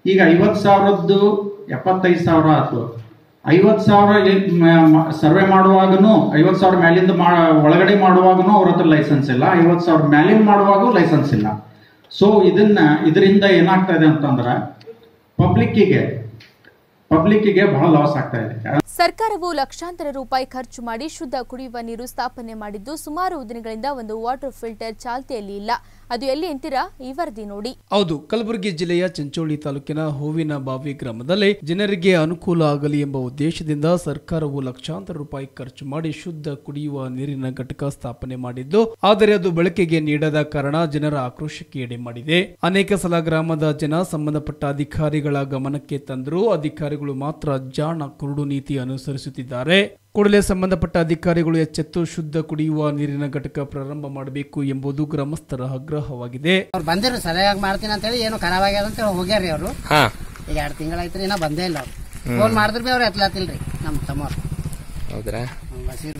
ಈಗ ಐವತ್ತು ಸಾವಿರದ್ದು ಎಪ್ಪತ್ತೈದು ಸಾವಿರ ಆಯ್ತು ಐವತ್ತು ಸಾವಿರ ಸರ್ವೆ ಮಾಡುವಾಗನು ಐವತ್ತು ಸಾವಿರ ಮ್ಯಾಲಿಂದ ಮಾ ಒಳಗಡೆ ಮಾಡುವಾಗನು ಅವ್ರ ಹತ್ರ ಲೈಸೆನ್ಸ್ ಇಲ್ಲ ಐವತ್ತು ಸಾವಿರ ಮ್ಯಾಲಿಂದ ಮಾಡುವಾಗೂ ಲೈಸೆನ್ಸ್ ಇಲ್ಲ ಸೊ ಇದನ್ನ ಇದರಿಂದ ಏನಾಗ್ತಾ ಇದೆ ಅಂತಂದ್ರೆ ಪಬ್ಲಿಕ್ಕಿಗೆ ಪಬ್ಲಿಕ್ಕಿಗೆ ಬಹಳ ಲಾಸ್ ಆಗ್ತಾ ಇದೆ ಸರ್ಕಾರವು ಲಕ್ಷಾಂತರ ರೂಪಾಯಿ ಖರ್ಚು ಮಾಡಿ ಶುದ್ಧ ಕುಡಿಯುವ ನೀರು ಸ್ಥಾಪನೆ ಮಾಡಿದ್ದು ಸುಮಾರು ದಿನಗಳಿಂದ ಒಂದು ವಾಟರ್ ಫಿಲ್ಟರ್ ಚಾಲ್ತಿಯಲ್ಲಿ ಇಲ್ಲ ಅದು ಎಲ್ಲಿ ಅಂತೀರಾ ಈ ವರದಿ ನೋಡಿ ಹೌದು ಕಲಬುರಗಿ ಜಿಲ್ಲೆಯ ಚಿಂಚೋಳಿ ತಾಲೂಕಿನ ಹೂವಿನ ಬಾವಿ ಗ್ರಾಮದಲ್ಲಿ ಜನರಿಗೆ ಅನುಕೂಲ ಆಗಲಿ ಎಂಬ ಉದ್ದೇಶದಿಂದ ಸರ್ಕಾರವು ಲಕ್ಷಾಂತರ ರೂಪಾಯಿ ಖರ್ಚು ಮಾಡಿ ಶುದ್ಧ ಕುಡಿಯುವ ನೀರಿನ ಘಟಕ ಸ್ಥಾಪನೆ ಮಾಡಿದ್ದು ಆದರೆ ಅದು ಬಳಕೆಗೆ ನೀಡದ ಕಾರಣ ಜನರ ಆಕ್ರೋಶಕ್ಕೆ ಎಡೆ ಮಾಡಿದೆ ಅನೇಕ ಸಲ ಗ್ರಾಮದ ಜನ ಸಂಬಂಧಪಟ್ಟ ಅಧಿಕಾರಿಗಳ ಗಮನಕ್ಕೆ ತಂದರೂ ಅಧಿಕಾರಿಗಳು ಮಾತ್ರ ಜಾಣ ಕುರುಡು ನೀತಿ ಅನುಸರಿಸುತ್ತಿದ್ದಾರೆ ಕೂಡಲೇ ಸಂಬಂಧಪಟ್ಟ ಅಧಿಕಾರಿಗಳು ಎಚ್ಚೆತ್ತು ಶುದ್ಧ ಕುಡಿಯುವ ನೀರಿನ ಘಟಕ ಪ್ರಾರಂಭ ಮಾಡಬೇಕು ಎಂಬುದು ಗ್ರಾಮಸ್ಥರ ಆಗ್ರಹವಾಗಿದೆ ಅವ್ರು ಬಂದಿರು ಸರಿಯಾಗಿ ಮಾಡ್ತೀನಿ ಅಂತೇಳಿ ಏನು ಖರಾಬ್ ಆಗ್ಯದ ಅಂತ ಹೇಳಿ ಹೋಗ್ಯಾರ್ರಿ ಅವರು ಹಾ ಈಗ ಎರಡು ತಿಂಗಳಾಯ್ತು ಇನ್ನ ಬಂದೇ ಇಲ್ಲ ಅವ್ರು ಹ್ಮ್. ಫೋನ್ ಮಾಡಿದ್ರು ಬಿ ಅವ್ರು ಎತ್ಲಾತಿಲ್ರಿ ನಮ್ಮ ತಮ್ಮವ್ರು ಹೌದ್ರಾ ಬಸೀರ್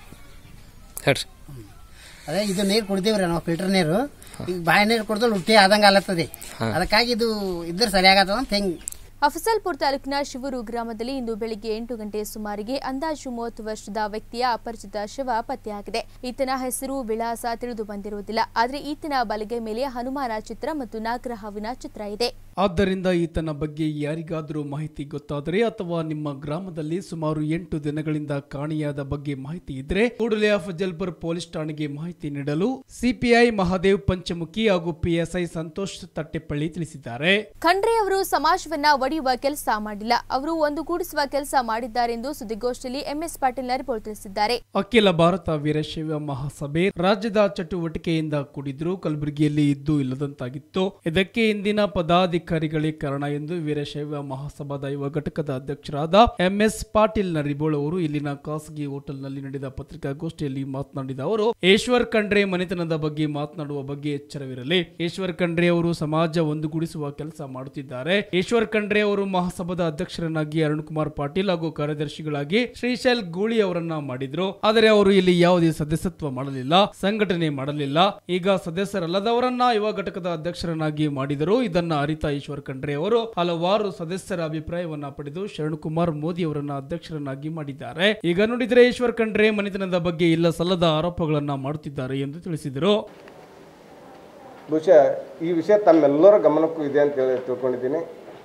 ಹೇಳ್ರಿ ಅದೇ ಇದು ನೀರು ಕುಡ್ದೀವ್ರಿ ನಾವು ಫಿಲ್ಟರ್ ನೀರು ಈಗ ಬಾಯಿ ನೀರು ಕುಡ್ದು ಉಟ್ಟಿ ಆದಂಗ ಅಲ್ಲತ್ತದಿ ಹಾ. ಅದಕ್ಕಾಗಿ ಇದು ಇದ್ರೆ ಸರಿಯಾಗತ್ತದ ಅಂತ ಹೆಂಗ್ ಅಫಸಲ್ಪುರ್ ತಾಲೂಕಿನ ಶಿವೂರು ಗ್ರಾಮದಲ್ಲಿ ಇಂದು ಬೆಳಿಗ್ಗೆ ಎಂಟು ಗಂಟೆ ಸುಮಾರಿಗೆ ಅಂದಾಜು ಮೂವತ್ತು ವರ್ಷದ ವ್ಯಕ್ತಿಯ ಅಪರಿಚಿತ ಶವ ಪತ್ತೆಯಾಗಿದೆ ಈತನ ಹೆಸರು ವಿಳಾಸ ತಿಳಿದು ಬಂದಿರುವುದಿಲ್ಲ ಆದರೆ ಈತನ ಬಲಗೈ ಮೇಲೆ ಹನುಮಾನ ಚಿತ್ರ ಮತ್ತು ನಾಗರಹಾವಿನ ಚಿತ್ರ ಇದೆ ಆದ್ದರಿಂದ ಈತನ ಬಗ್ಗೆ ಯಾರಿಗಾದರೂ ಮಾಹಿತಿ ಗೊತ್ತಾದರೆ ಅಥವಾ ನಿಮ್ಮ ಗ್ರಾಮದಲ್ಲಿ ಸುಮಾರು ಎಂಟು ದಿನಗಳಿಂದ ಕಾಣೆಯಾದ ಬಗ್ಗೆ ಮಾಹಿತಿ ಇದ್ರೆ ಕೂಡಲೇ ಅಫಜಲ್ಪುರ್ ಪೊಲೀಸ್ ಠಾಣೆಗೆ ಮಾಹಿತಿ ನೀಡಲು ಸಿಪಿಐ ಮಹಾದೇವ್ ಪಂಚಮುಖಿ ಹಾಗೂ ಪಿಎಸ್ಐ ಸಂತೋಷ್ ತಟ್ಟೆಪಳ್ಳಿ ತಿಳಿಸಿದ್ದಾರೆ ಖಂಡ್ರೆ ಅವರು ಸಮಾಜವನ್ನ ಒಡೆಯುವ ಕೆಲಸ ಮಾಡಿಲ್ಲ ಅವರು ಒಂದುಗೂಡಿಸುವ ಕೆಲಸ ಮಾಡಿದ್ದಾರೆಂದು ಸುದ್ದಿಗೋಷ್ಠಿಯಲ್ಲಿ ಎಂಎಸ್ ಪಾಟೀಲ್ ನರಿಬೋಳ್ ತಿಳಿಸಿದ್ದಾರೆ ಅಖಿಲ ಭಾರತ ವೀರಶೈವ ಮಹಾಸಭೆ ರಾಜ್ಯದ ಚಟುವಟಿಕೆಯಿಂದ ಕೂಡಿದ್ರು ಕಲಬುರಗಿಯಲ್ಲಿ ಇದ್ದು ಇಲ್ಲದಂತಾಗಿತ್ತು ಇದಕ್ಕೆ ಇಂದಿನ ಪದಾಧಿಕಾರಿಗಳೇ ಕಾರಣ ಎಂದು ವೀರಶೈವ ಮಹಾಸಭಾದ ಯುವ ಘಟಕದ ಅಧ್ಯಕ್ಷರಾದ ಎಂಎಸ್ ಪಾಟೀಲ್ ನರಿಬೋಳ್ ಅವರು ಇಲ್ಲಿನ ಖಾಸಗಿ ಹೋಟೆಲ್ನಲ್ಲಿ ನಡೆದ ಪತ್ರಿಕಾಗೋಷ್ಠಿಯಲ್ಲಿ ಮಾತನಾಡಿದ ಅವರು ಈಶ್ವರ್ ಖಂಡ್ರೆ ಮನೆತನದ ಬಗ್ಗೆ ಮಾತನಾಡುವ ಬಗ್ಗೆ ಎಚ್ಚರವಿರಲಿ ಈಶ್ವರ್ ಖಂಡ್ರೆ ಅವರು ಸಮಾಜ ಒಂದುಗೂಡಿಸುವ ಕೆಲಸ ಮಾಡುತ್ತಿದ್ದಾರೆ ಈಶ್ವರ್ ಖಂಡ್ರೆ ಅವರು ಮಹಾಸಭಾದ ಅಧ್ಯಕ್ಷರನ್ನಾಗಿ ಅರುಣ್ ಕುಮಾರ್ ಪಾಟೀಲ್ ಹಾಗೂ ಕಾರ್ಯದರ್ಶಿಗಳಾಗಿ ಶ್ರೀಶೈಲ್ ಗೂಳಿ ಅವರನ್ನ ಮಾಡಿದ್ರು ಆದರೆ ಅವರು ಇಲ್ಲಿ ಯಾವುದೇ ಸದಸ್ಯತ್ವ ಮಾಡಲಿಲ್ಲ ಸಂಘಟನೆ ಮಾಡಲಿಲ್ಲ ಈಗ ಸದಸ್ಯರಲ್ಲದವರನ್ನ ಯುವ ಘಟಕದ ಅಧ್ಯಕ್ಷರನ್ನಾಗಿ ಮಾಡಿದರು ಇದನ್ನ ಅರಿತ ಈಶ್ವರ್ ಖಂಡ್ರೆ ಅವರು ಹಲವಾರು ಸದಸ್ಯರ ಅಭಿಪ್ರಾಯವನ್ನ ಪಡೆದು ಶರಣ್ ಕುಮಾರ್ ಮೋದಿ ಅವರನ್ನ ಅಧ್ಯಕ್ಷರನ್ನಾಗಿ ಮಾಡಿದ್ದಾರೆ ಈಗ ನೋಡಿದ್ರೆ ಈಶ್ವರ್ ಖಂಡ್ರೆ ಮನೆತನದ ಬಗ್ಗೆ ಇಲ್ಲ ಸಲ್ಲದ ಆರೋಪಗಳನ್ನ ಮಾಡುತ್ತಿದ್ದಾರೆ ಎಂದು ತಿಳಿಸಿದರು ಬಹುಶಃ ಈ ವಿಷಯ ತಮ್ಮೆಲ್ಲರ ಗಮನಕ್ಕೂ ಇದೆ ಅಂತ ಹೇಳಿ ತಿಳ್ಕೊಂಡಿದ್ದೀನಿ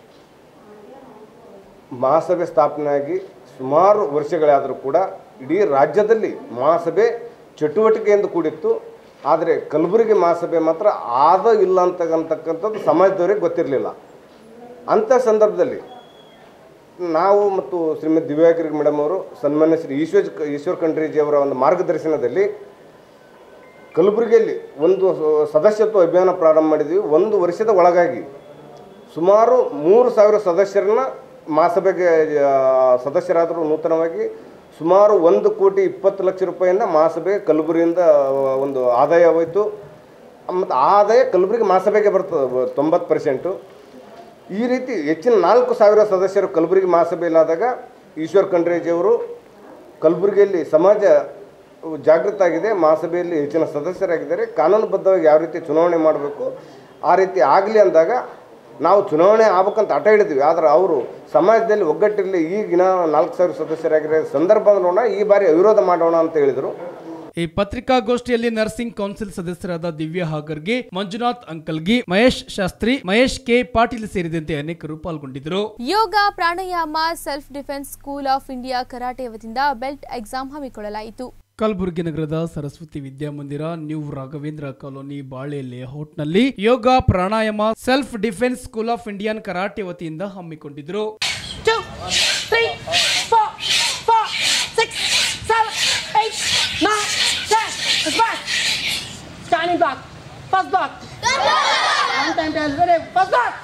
ಮಹಾಸಭೆ ಸ್ಥಾಪನೆಯಾಗಿ ಸುಮಾರು ವರ್ಷಗಳಾದರೂ ಕೂಡ ಇಡೀ ರಾಜ್ಯದಲ್ಲಿ ಮಹಾಸಭೆ ಚಟುವಟಿಕೆಯಿಂದ ಕೂಡಿತ್ತು ಆದರೆ ಕಲಬುರಗಿ ಮಹಾಸಭೆ ಮಾತ್ರ ಆದ ಇಲ್ಲ ಅಂತಕ್ಕಂಥದ್ದು ಸಮಾಜದವರಿಗೆ ಗೊತ್ತಿರಲಿಲ್ಲ ಅಂಥ ಸಂದರ್ಭದಲ್ಲಿ ನಾವು ಮತ್ತು ಶ್ರೀಮತಿ ದಿವ್ಯಾಗಿರಿ ಮೇಡಮ್ ಅವರು ಸನ್ಮಾನ್ಯ ಶ್ರೀ ಈಶ್ವರ್ ಈಶ್ವರ್ ಖಂಡ್ರೇಜಿ ಅವರ ಒಂದು ಮಾರ್ಗದರ್ಶನದಲ್ಲಿ ಕಲಬುರಗಿಯಲ್ಲಿ ಒಂದು ಸ- ಸದಸ್ಯತ್ವ ಅಭಿಯಾನ ಪ್ರಾರಂಭ ಮಾಡಿದ್ವಿ ಒಂದು ವರ್ಷದ ಒಳಗಾಗಿ ಸುಮಾರು ಮೂರು ಸಾವಿರ ಸದಸ್ಯರನ್ನ ಮಹಾಸಭೆಗೆ ಆ, ಸದಸ್ಯರಾದರು ನೂತನವಾಗಿ ಸುಮಾರು ಒಂದು ಕೋಟಿ ಇಪ್ಪತ್ತು ಲಕ್ಷ ರೂಪಾಯಿಯಿಂದ ಮಹಾಸಭೆ ಕಲಬುರಗಿಯಿಂದ ಆ, ಒಂದು ಆದಾಯ ಹೋಯಿತು ಮತ್ತು ಆ ಆದಾಯ ಕಲಬುರಗಿ ಮಹಾಸಭೆಗೆ ಬರ್ತದೆ ತೊಂಬತ್ತು ಪರ್ಸೆಂಟು ಈ ರೀತಿ ಹೆಚ್ಚಿನ ನಾಲ್ಕು ಸಾವಿರ ಸದಸ್ಯರು ಕಲಬುರಗಿ ಮಹಾಸಭೆಯಲ್ಲಾದಾಗ ಈಶ್ವರ್ ಖಂಡ್ರೇಜಿಯವರು ಕಲಬುರಗಿಯಲ್ಲಿ ಸಮಾಜ ಜಾಗೃತ ಆಗಿದೆ ಮಹಾಸಭೆಯಲ್ಲಿ ಹೆಚ್ಚಿನ ಸದಸ್ಯರಾಗಿದ್ದಾರೆ ಕಾನೂನುಬದ್ಧವಾಗಿ ಯಾವ ರೀತಿ ಚುನಾವಣೆ ಮಾಡಬೇಕು ಆ ರೀತಿ ಆಗಲಿ ಅಂದಾಗ ನಾವು ಚುನಾವಣೆ ಆಗ್ಬೇಕಂತ ಹಠ ಹಿಡಿದ್ವಿ ಆದರೆ ಅವರು ಸಮಾಜದಲ್ಲಿ ಒಗ್ಗಟ್ಟಿರಲಿ ಈಗಿನ ನಾಲ್ಕು ಸಾವಿರ ಸದಸ್ಯರಾಗಿರೋ ಸಂದರ್ಭ ನೋಡೋಣ ಈ ಬಾರಿ ಅವಿರೋಧ ಮಾಡೋಣ ಅಂತ ಹೇಳಿದರು ಈ ಪತ್ರಿಕಾಗೋಷ್ಠಿಯಲ್ಲಿ ನರ್ಸಿಂಗ್ ಕೌನ್ಸಿಲ್ ಸದಸ್ಯರಾದ ದಿವ್ಯಾ ಹಾಗರ್ಗೆ ಮಂಜುನಾಥ್ ಅಂಕಲ್ಗಿ ಮಹೇಶ್ ಶಾಸ್ತ್ರಿ ಮಹೇಶ್ ಕೆ ಪಾಟೀಲ್ ಸೇರಿದಂತೆ ಅನೇಕರು ಪಾಲ್ಗೊಂಡಿದ್ದರು yoga pranayama self defence school of India karate ವತಿಯಿಂದ ಬೆಲ್ಟ್ ಎಕ್ಸಾಮ್ ಹಮ್ಮಿಕೊಳ್ಳಲಾಯಿತು ಕಲಬುರಗಿ ನಗರದ ಸರಸ್ವತಿ ವಿದ್ಯಾಮಂದಿರ ನ್ಯೂ ರಾಘವೇಂದ್ರ ಕಾಲೋನಿ ಬಾಳೆ ಲೇಔಟ್ನಲ್ಲಿ yoga pranayama self defence school of Indian karate ವತಿಯಿಂದ ಹಮ್ಮಿಕೊಂಡಿದ್ರು two, three, four, four, six, seven, eight, nine, ten. It's back. Standing block. First block. One time tell ready. First block.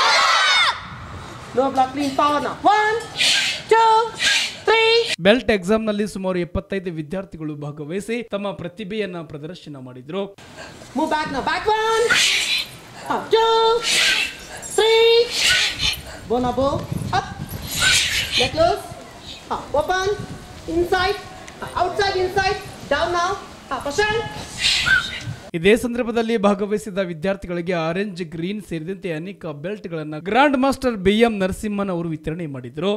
No block clean forward now. One, two, three. Belt ಎಕ್ಸಾಮ್ನಲ್ಲಿ ಸುಮಾರು ಎಪ್ಪತ್ತೈದು ವಿದ್ಯಾರ್ಥಿಗಳು ಭಾಗವಹಿಸಿ ತಮ್ಮ ಪ್ರತಿಭೆಯನ್ನ ಪ್ರದರ್ಶನ ಮಾಡಿದ್ರು Move back now. Back one. Up. Two, three. Bow now bow. Up. Let loose. Up. Open. Inside. Up. Outside. Inside. Down now. Up. Push in. ಇದೇ ಸಂದರ್ಭದಲ್ಲಿ ಭಾಗವಹಿಸಿದ ವಿದ್ಯಾರ್ಥಿಗಳಿಗೆ ಆರೆಂಜ್ ಗ್ರೀನ್ ಸೇರಿದಂತೆ ಅನೇಕ ಬೆಲ್ಟ್ಗಳನ್ನು ಗ್ರಾಂಡ್ ಮಾಸ್ಟರ್ ಬಿಎಂ ನರಸಿಂಹನ್ ಅವರು ವಿತರಣೆ ಮಾಡಿದರು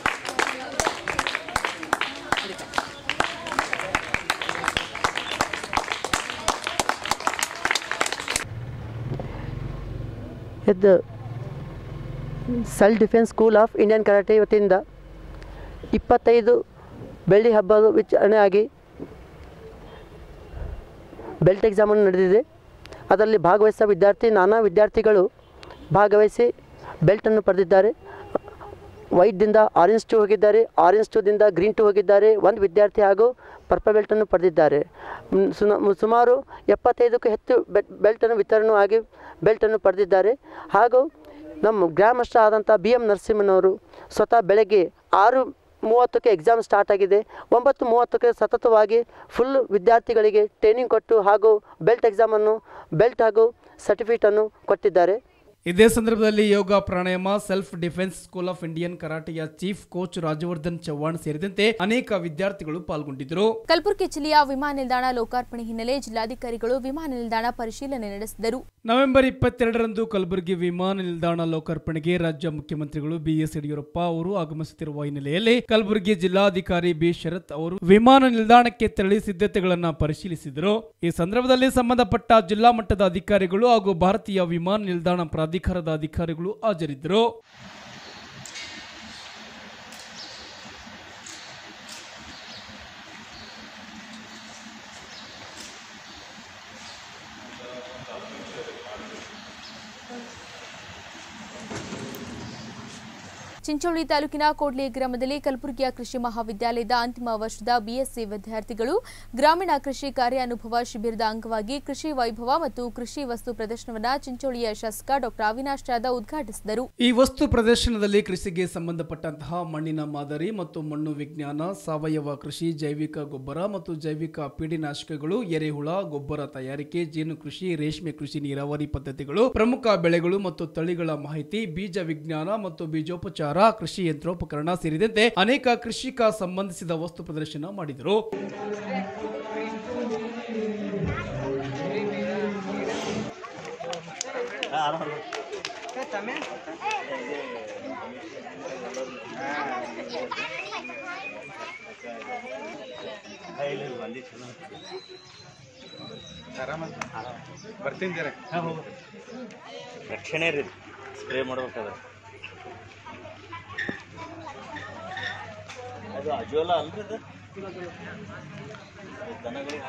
ಎದ್ದು self defence school of Indian karate ವತಿಯಿಂದ ಇಪ್ಪತ್ತೈದು ಬೆಳ್ಳಿ ಹಬ್ಬದ ವಿಚಾರಣೆ ಆಗಿ ಬೆಲ್ಟ್ ಎಕ್ಸಾಮನ್ನು ನಡೆದಿದೆ ಅದರಲ್ಲಿ ಭಾಗವಹಿಸಿದ ವಿದ್ಯಾರ್ಥಿ ನಾನಾ ವಿದ್ಯಾರ್ಥಿಗಳು ಭಾಗವಹಿಸಿ ಬೆಲ್ಟನ್ನು ಪಡೆದಿದ್ದಾರೆ ವೈಟ್ದಿಂದ ಆರೆಂಜ್ ಟು ಹೋಗಿದ್ದಾರೆ ಆರೆಂಜ್ ಟೂದಿಂದ ಗ್ರೀನ್ ಟು ಹೋಗಿದ್ದಾರೆ ಒಂದು ವಿದ್ಯಾರ್ಥಿ ಹಾಗೂ ಪರ್ಪಲ್ ಬೆಲ್ಟನ್ನು ಪಡೆದಿದ್ದಾರೆ ಮ್, ಸುನ- ಮ್, ಸುಮಾರು ಎಪ್ಪತ್ತೈದಕ್ಕೂ ಹೆಚ್ಚು ಬೆಟ್ ಬೆಲ್ಟನ್ನು ವಿತರಣೆ ಆಗಿ ಬೆಲ್ಟನ್ನು ಪಡೆದಿದ್ದಾರೆ ಹಾಗೂ ನಮ್ಮ ಗ್ರ್ಯಾಂಡ್ ಮಾಸ್ಟರ್ ಆದಂಥ ಬಿ ಎಂ ನರಸಿಂಹನವರು ಸ್ವತಃ ಬೆಳಗ್ಗೆ ಆರು ಮೂವತ್ತಕ್ಕೆ ಎಕ್ಸಾಮ್ ಸ್ಟಾರ್ಟ್ ಆಗಿದೆ ಒಂಬತ್ತು ಮೂವತ್ತಕ್ಕೆ ಸತತವಾಗಿ ಫುಲ್ ವಿದ್ಯಾರ್ಥಿಗಳಿಗೆ ಟ್ರೈನಿಂಗ್ ಕೊಟ್ಟು ಹಾಗೂ ಬೆಲ್ಟ್ ಎಕ್ಸಾಮನ್ನು ಬೆಲ್ಟ್ ಹಾಗೂ ಸರ್ಟಿಫಿಕೇಟನ್ನು ಕೊಟ್ಟಿದ್ದಾರೆ ಇದೇ ಸಂದರ್ಭದಲ್ಲಿ yoga pranayama self defence school of Indian ಕರಾಟೆಯ ಚೀಫ್ ಕೋಚ್ ರಾಜವರ್ಧನ್ ಚವ್ಹಾಣ್ ಸೇರಿದಂತೆ ಅನೇಕ ವಿದ್ಯಾರ್ಥಿಗಳು ಪಾಲ್ಗೊಂಡಿದ್ದರು ಕಲಬುರಗಿ ಜಿಲ್ಲೆಯ ವಿಮಾನ ನಿಲ್ದಾಣ ಲೋಕಾರ್ಪಣೆ ಹಿನ್ನೆಲೆ ಜಿಲ್ಲಾಧಿಕಾರಿಗಳು ವಿಮಾನ ನಿಲ್ದಾಣ ಪರಿಶೀಲನೆ ನಡೆಸಿದರು ನವೆಂಬರ್ ಇಪ್ಪತ್ತೆರಡರಂದು ಕಲಬುರಗಿ ವಿಮಾನ ನಿಲ್ದಾಣ ಲೋಕಾರ್ಪಣೆಗೆ ರಾಜ್ಯ ಮುಖ್ಯಮಂತ್ರಿಗಳು ಬಿಎಸ್ ಯಡಿಯೂರಪ್ಪ ಅವರು ಆಗಮಿಸುತ್ತಿರುವ ಹಿನ್ನೆಲೆಯಲ್ಲಿ ಕಲಬುರಗಿ ಜಿಲ್ಲಾಧಿಕಾರಿ ಬಿ ಶರತ್ ಅವರು ವಿಮಾನ ನಿಲ್ದಾಣಕ್ಕೆ ತೆರಳಿ ಸಿದ್ಧತೆಗಳನ್ನು ಪರಿಶೀಲಿಸಿದರು ಈ ಸಂದರ್ಭದಲ್ಲಿ ಸಂಬಂಧಪಟ್ಟ ಜಿಲ್ಲಾ ಮಟ್ಟದ ಅಧಿಕಾರಿಗಳು ಹಾಗೂ ಭಾರತೀಯ ವಿಮಾನ ನಿಲ್ದಾಣ ಪ್ರಾಧಿಕಾರದ ಅಧಿಕಾರಿಗಳು ಹಾಜರಿದ್ದರು ಚಿಂಚೋಳಿ ತಾಲೂಕಿನ ಕೋಡ್ಲಿ ಗ್ರಾಮದಲ್ಲಿ ಕಲಬುರಗಿಯ ಕೃಷಿ ಮಹಾವಿದ್ಯಾಲಯದ ಅಂತಿಮ ವರ್ಷದ ಬಿಎಸ್ಸಿ ವಿದ್ಯಾರ್ಥಿಗಳು ಗ್ರಾಮೀಣ ಕೃಷಿ ಕಾರ್ಯಾನುಭವ ಶಿಬಿರದ ಅಂಗವಾಗಿ ಕೃಷಿ ವೈಭವ ಮತ್ತು ಕೃಷಿ ವಸ್ತು ಪ್ರದರ್ಶನವನ್ನು ಚಿಂಚೋಳಿಯ ಶಾಸಕ ಡಾಕ್ಟರ್ ಅವಿನಾಶ್ ಜಾಧವ್ ಉದ್ಘಾಟಿಸಿದರು ಈ ವಸ್ತು ಪ್ರದರ್ಶನದಲ್ಲಿ ಕೃಷಿಗೆ ಸಂಬಂಧಪಟ್ಟಂತಹ ಮಣ್ಣಿನ ಮಾದರಿ ಮತ್ತು ಮಣ್ಣು ವಿಜ್ಞಾನ ಸಾವಯವ ಕೃಷಿ ಜೈವಿಕ ಗೊಬ್ಬರ ಮತ್ತು ಜೈವಿಕ ಪೀಡಿನಾಶಕಗಳು ಎರೆಹುಳ ಗೊಬ್ಬರ ತಯಾರಿಕೆ ಜೇನು ಕೃಷಿ ರೇಷ್ಮೆ ಕೃಷಿ ನೀರಾವರಿ ಪದ್ಧತಿಗಳು ಪ್ರಮುಖ ಬೆಳೆಗಳು ಮತ್ತು ತಳಿಗಳ ಮಾಹಿತಿ ಬೀಜ ವಿಜ್ಞಾನ ಮತ್ತು ಬೀಜೋಪಚಾರ ಕೃಷಿ ಯಂತ್ರೋಪಕರಣ ಸೇರಿದಂತೆ ಅನೇಕ ಕೃಷಿಕ ಸಂಬಂಧಿಸಿದ ವಸ್ತು ಪ್ರದರ್ಶನ ಮಾಡಿದರು ಬರ್ತೀನಿ ಜರ ರಕ್ಷಣೆ ರೀ ಸ್ಪ್ರೇ ಮಾಡ್ಬೇಕಾದ್ರೆ ಅದು ಅಜೋಲ ಅಲ್ರಿ ಅದು ದನಗಳಿಗೆ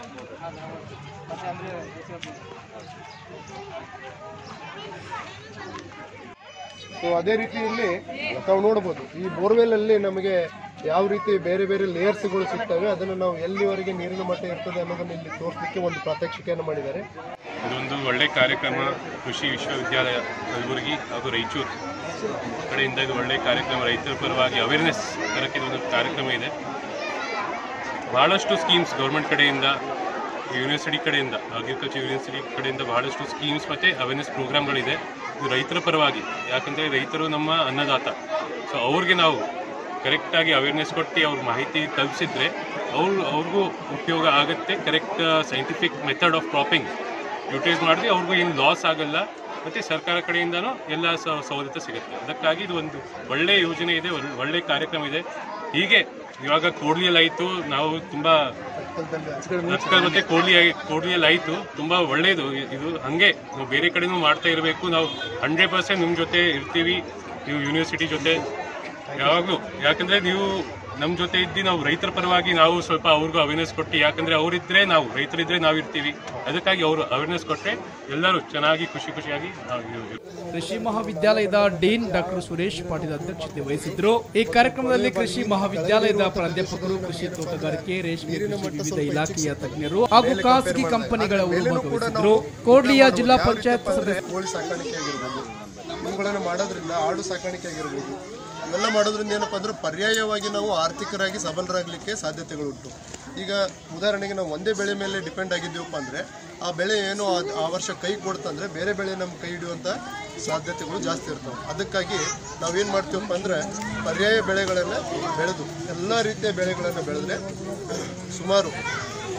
ಸೊ ಅದೇ ರೀತಿಯಲ್ಲಿ ತಾವು ನೋಡ್ಬೋದು ಈ ಬೋರ್ವೆಲ್ ಅಲ್ಲಿ ನಮಗೆ ಯಾವ ರೀತಿ ಬೇರೆ ಬೇರೆ ಲೇಯರ್ಸ್ಗಳು ಸಿಗ್ತವೆ ಅದನ್ನು ನಾವು ಎಲ್ಲಿವರೆಗೆ ನೀರಿನ ಮಟ್ಟ ಇರ್ತದೆ ಅನ್ನೋದನ್ನ ಇಲ್ಲಿ ತೋರಿಸಲಿಕ್ಕೆ ಒಂದು ಪ್ರಾತ್ಯಕ್ಷಿಕೆಯನ್ನು ಮಾಡಿದ್ದಾರೆ ಇದೊಂದು ಒಳ್ಳೆ ಕಾರ್ಯಕ್ರಮ ಕೃಷಿ ವಿಶ್ವವಿದ್ಯಾಲಯ ಕಲಬುರಗಿ ಹಾಗೂ ರಾಯಚೂರು ಕಡೆಯಿಂದ ಇದು ಒಳ್ಳೆ ಕಾರ್ಯಕ್ರಮ ರೈತರ ಪರವಾಗಿ ಅವೇರ್ನೆಸ್ ತರಕ್ಕೆ ಇದೊಂದು ಕಾರ್ಯಕ್ರಮ ಇದೆ ಬಹಳಷ್ಟು ಸ್ಕೀಮ್ಸ್ ಗೌರ್ಮೆಂಟ್ ಕಡೆಯಿಂದ ಯೂನಿವರ್ಸಿಟಿ ಕಡೆಯಿಂದ ಅಗ್ರಿಕಲ್ಚರ್ ಯೂನಿವರ್ಸಿಟಿ ಕಡೆಯಿಂದ ಬಹಳಷ್ಟು ಸ್ಕೀಮ್ಸ್ ಮತ್ತು ಅವೇರ್ನೆಸ್ ಪ್ರೋಗ್ರಾಮ್ಗಳಿದೆ ಇದು ರೈತರ ಪರವಾಗಿ ಯಾಕಂದರೆ ರೈತರು ನಮ್ಮ ಅನ್ನದಾತ ಸೊ ಅವ್ರಿಗೆ ನಾವು ಕರೆಕ್ಟಾಗಿ ಅವೇರ್ನೆಸ್ ಕೊಟ್ಟು ಅವ್ರ ಮಾಹಿತಿ ತಲುಪಿಸಿದ್ರೆ ಅವ್ರು ಅವ್ರಿಗೂ ಉಪಯೋಗ ಆಗುತ್ತೆ correct scientific method of cropping utilise ಮಾಡಿದ್ರೆ ಅವ್ರಿಗೂ ಏನು ಲಾಸ್ ಆಗಲ್ಲ ಮತ್ತು ಸರ್ಕಾರ ಕಡೆಯಿಂದನೂ ಎಲ್ಲ ಸ- ಸವಲತ್ತು ಸಿಗುತ್ತೆ ಅದಕ್ಕಾಗಿ ಇದು ಒಂದು ಒಳ್ಳೆಯ ಯೋಜನೆ ಇದೆ ಒಳ್- ಒಳ್ಳೆ ಕಾರ್ಯಕ್ರಮ ಇದೆ ಹೀಗೆ ಇವಾಗ ಕೋಡ್ಲಿಯಲ್ಲಿ ಆಯಿತು ನಾವು ತುಂಬ ನಟ್ಕಲ್ ಮತ್ತೆ ಕೋಡ್ಲಿ ಕೋಡ್ಲಿಯಲ್ಲಿ ಆಯಿತು ತುಂಬ ಒಳ್ಳೆಯದು ಇದು ಹಾಗೆ ನಾವು ಬೇರೆ ಕಡೆನೂ ಮಾಡ್ತಾ ಇರಬೇಕು ನಾವು ಹಂಡ್ರೆಡ್ ಪರ್ಸೆಂಟ್ ನಿಮ್ಮ ಜೊತೆ ಇರ್ತೀವಿ ನೀವು ಯೂನಿವರ್ಸಿಟಿ ಜೊತೆ ಯಾವಾಗಲೂ ಯಾಕಂದರೆ ನೀವು ನಮ್ಮ ಜೊತೆ ಇದ್ದು ನಾವು ರೈತರ ಪರವಾಗಿ ನಾವು ಸ್ವಲ್ಪ ಅವ್ರಿಗೂ ಅವೇರ್ನೆಸ್ ಕೊಟ್ಟು ಯಾಕಂದರೆ ಅವರಿದ್ದರೆ ನಾವು ರೈತರಿದ್ದರೆ ನಾವು ಇರ್ತೀವಿ ಅದಕ್ಕಾಗಿ ಅವರು ಅವೇರ್ನೆಸ್ ಕೊಟ್ಟರೆ ಎಲ್ಲರೂ ಚೆನ್ನಾಗಿ ಖುಷಿ ಖುಷಿಯಾಗಿ ನಾವು ಇರ್ತೀವಿ. ಕೃಷಿ ಮಹಾವಿದ್ಯಾಲಯದ ಡೀನ್ ಡಾಕ್ಟರ್ ಸುರೇಶ್ ಪಾಟೀಲ್ ಅಧ್ಯಕ್ಷತೆ ವಹಿಸಿದ್ರು ಈ ಕಾರ್ಯಕ್ರಮದಲ್ಲಿ ಕೃಷಿ ಮಹಾವಿದ್ಯಾಲಯದ ಪ್ರಾಧ್ಯಾಪಕರು ಕೃಷಿ ತೋಟಗಾರಿಕೆ ರೇಷ್ಮೆ ಕೃಷಿ ವಿವಿಧ ಇಲಾಖೆಯ ತಜ್ಞರು ಹಾಗೂ ಖಾಸಗಿ ಕಂಪನಿಗಳವರು ಭಾಗವಹಿಸಿದ್ರು ಕೋಡ್ಲಿಯ ಜಿಲ್ಲಾ ಪಂಚಾಯತ್ ಸದಸ್ಯ ಕೋಳಿ ಸಾಕಾಣಿಕೆ ಆಗಿರ್ಬೋದು ಇವುಗಳನ್ನು ಮಾಡೋದ್ರಿಂದ ಆಡು ಸಾಕಾಣಿಕೆ ಆಗಿರ್ಬೋದು ಇವೆಲ್ಲ ಮಾಡೋದ್ರಿಂದ ಏನಪ್ಪ ಅಂದ್ರೆ ಪರ್ಯಾಯವಾಗಿ ನಾವು ಆರ್ಥಿಕರಾಗಿ ಸಬಲರಾಗಲಿಕ್ಕೆ ಸಾಧ್ಯತೆಗಳುಂಟು ಈಗ ಉದಾಹರಣೆಗೆ ನಾವು ಒಂದೇ ಬೆಳೆ ಮೇಲೆ ಡಿಪೆಂಡ್ ಆಗಿದ್ದೀವಪ್ಪ ಅಂದರೆ ಆ ಬೆಳೆ ಏನು ಆ- ಆ ವರ್ಷ ಕೈ ಕೊಡ್ತಂದ್ರೆ ಬೇರೆ ಬೆಳೆ ನಮ್ಮ ಕೈ ಹಿಡಿಯುವಂಥ ಸಾಧ್ಯತೆಗಳು ಜಾಸ್ತಿ ಇರ್ತವೆ ಅದಕ್ಕಾಗಿ ನಾವೇನು ಮಾಡ್ತೀವಪ್ಪ ಅಂದರೆ ಪರ್ಯಾಯ ಬೆಳೆಗಳನ್ನು ಬೆಳೆದು ಎಲ್ಲ ರೀತಿಯ ಬೆಳೆಗಳನ್ನು ಬೆಳೆದ್ರೆ ಸುಮಾರು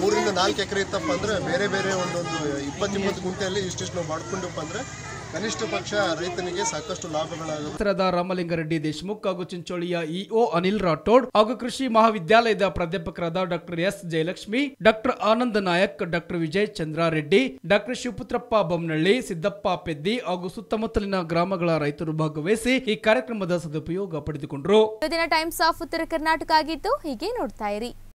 ಮೂರರಿಂದ ನಾಲ್ಕು ಎಕರೆ ಇತ್ತಪ್ಪ ಅಂದ್ರೆ ಬೇರೆ ಬೇರೆ ಒಂದೊಂದು ಇಪ್ಪತ್ತು ಇಪ್ಪತ್ತು ಗುಂಟೆಯಲ್ಲಿ ಇಷ್ಟಿಷ್ಟು ನಾವು ಮಾಡ್ಕೊಂಡಿವಪ್ಪ ಅಂದ್ರೆ ಕನಿಷ್ಠ ಪಕ್ಷ ರೈತನಿಗೆ ಸಾಕಷ್ಟು ಲಾಭಗಳಾಗುತ್ತೆ ಉತ್ತರದ ರಾಮಲಿಂಗಾರೆಡ್ಡಿ ದೇಶಮುಖ್ ಹಾಗೂ ಚಿಂಚೋಳಿಯ ಇಒ ಅನಿಲ್ ರಾಠೋಡ್ ಹಾಗೂ ಕೃಷಿ ಮಹಾವಿದ್ಯಾಲಯದ ಪ್ರಾಧ್ಯಾಪಕರಾದ doctor S Jayalakshmi doctor Anand Nayak doctor Vijay Chandra Reddy doctor Shivaputrappa Bommanahalli Siddappa Peddi ಹಾಗೂ ಸುತ್ತಮುತ್ತಲಿನ ಗ್ರಾಮಗಳ ರೈತರು ಭಾಗವಹಿಸಿ ಈ ಕಾರ್ಯಕ್ರಮದ ಸದುಪಯೋಗ ಪಡೆದುಕೊಂಡರು ಇವತ್ತಿನ ಟೈಮ್ಸ್ ಆಫ್ ಉತ್ತರ ಕರ್ನಾಟಕ ಆಗಿತ್ತು ಹೀಗೆ ನೋಡ್ತಾ ಇರಿ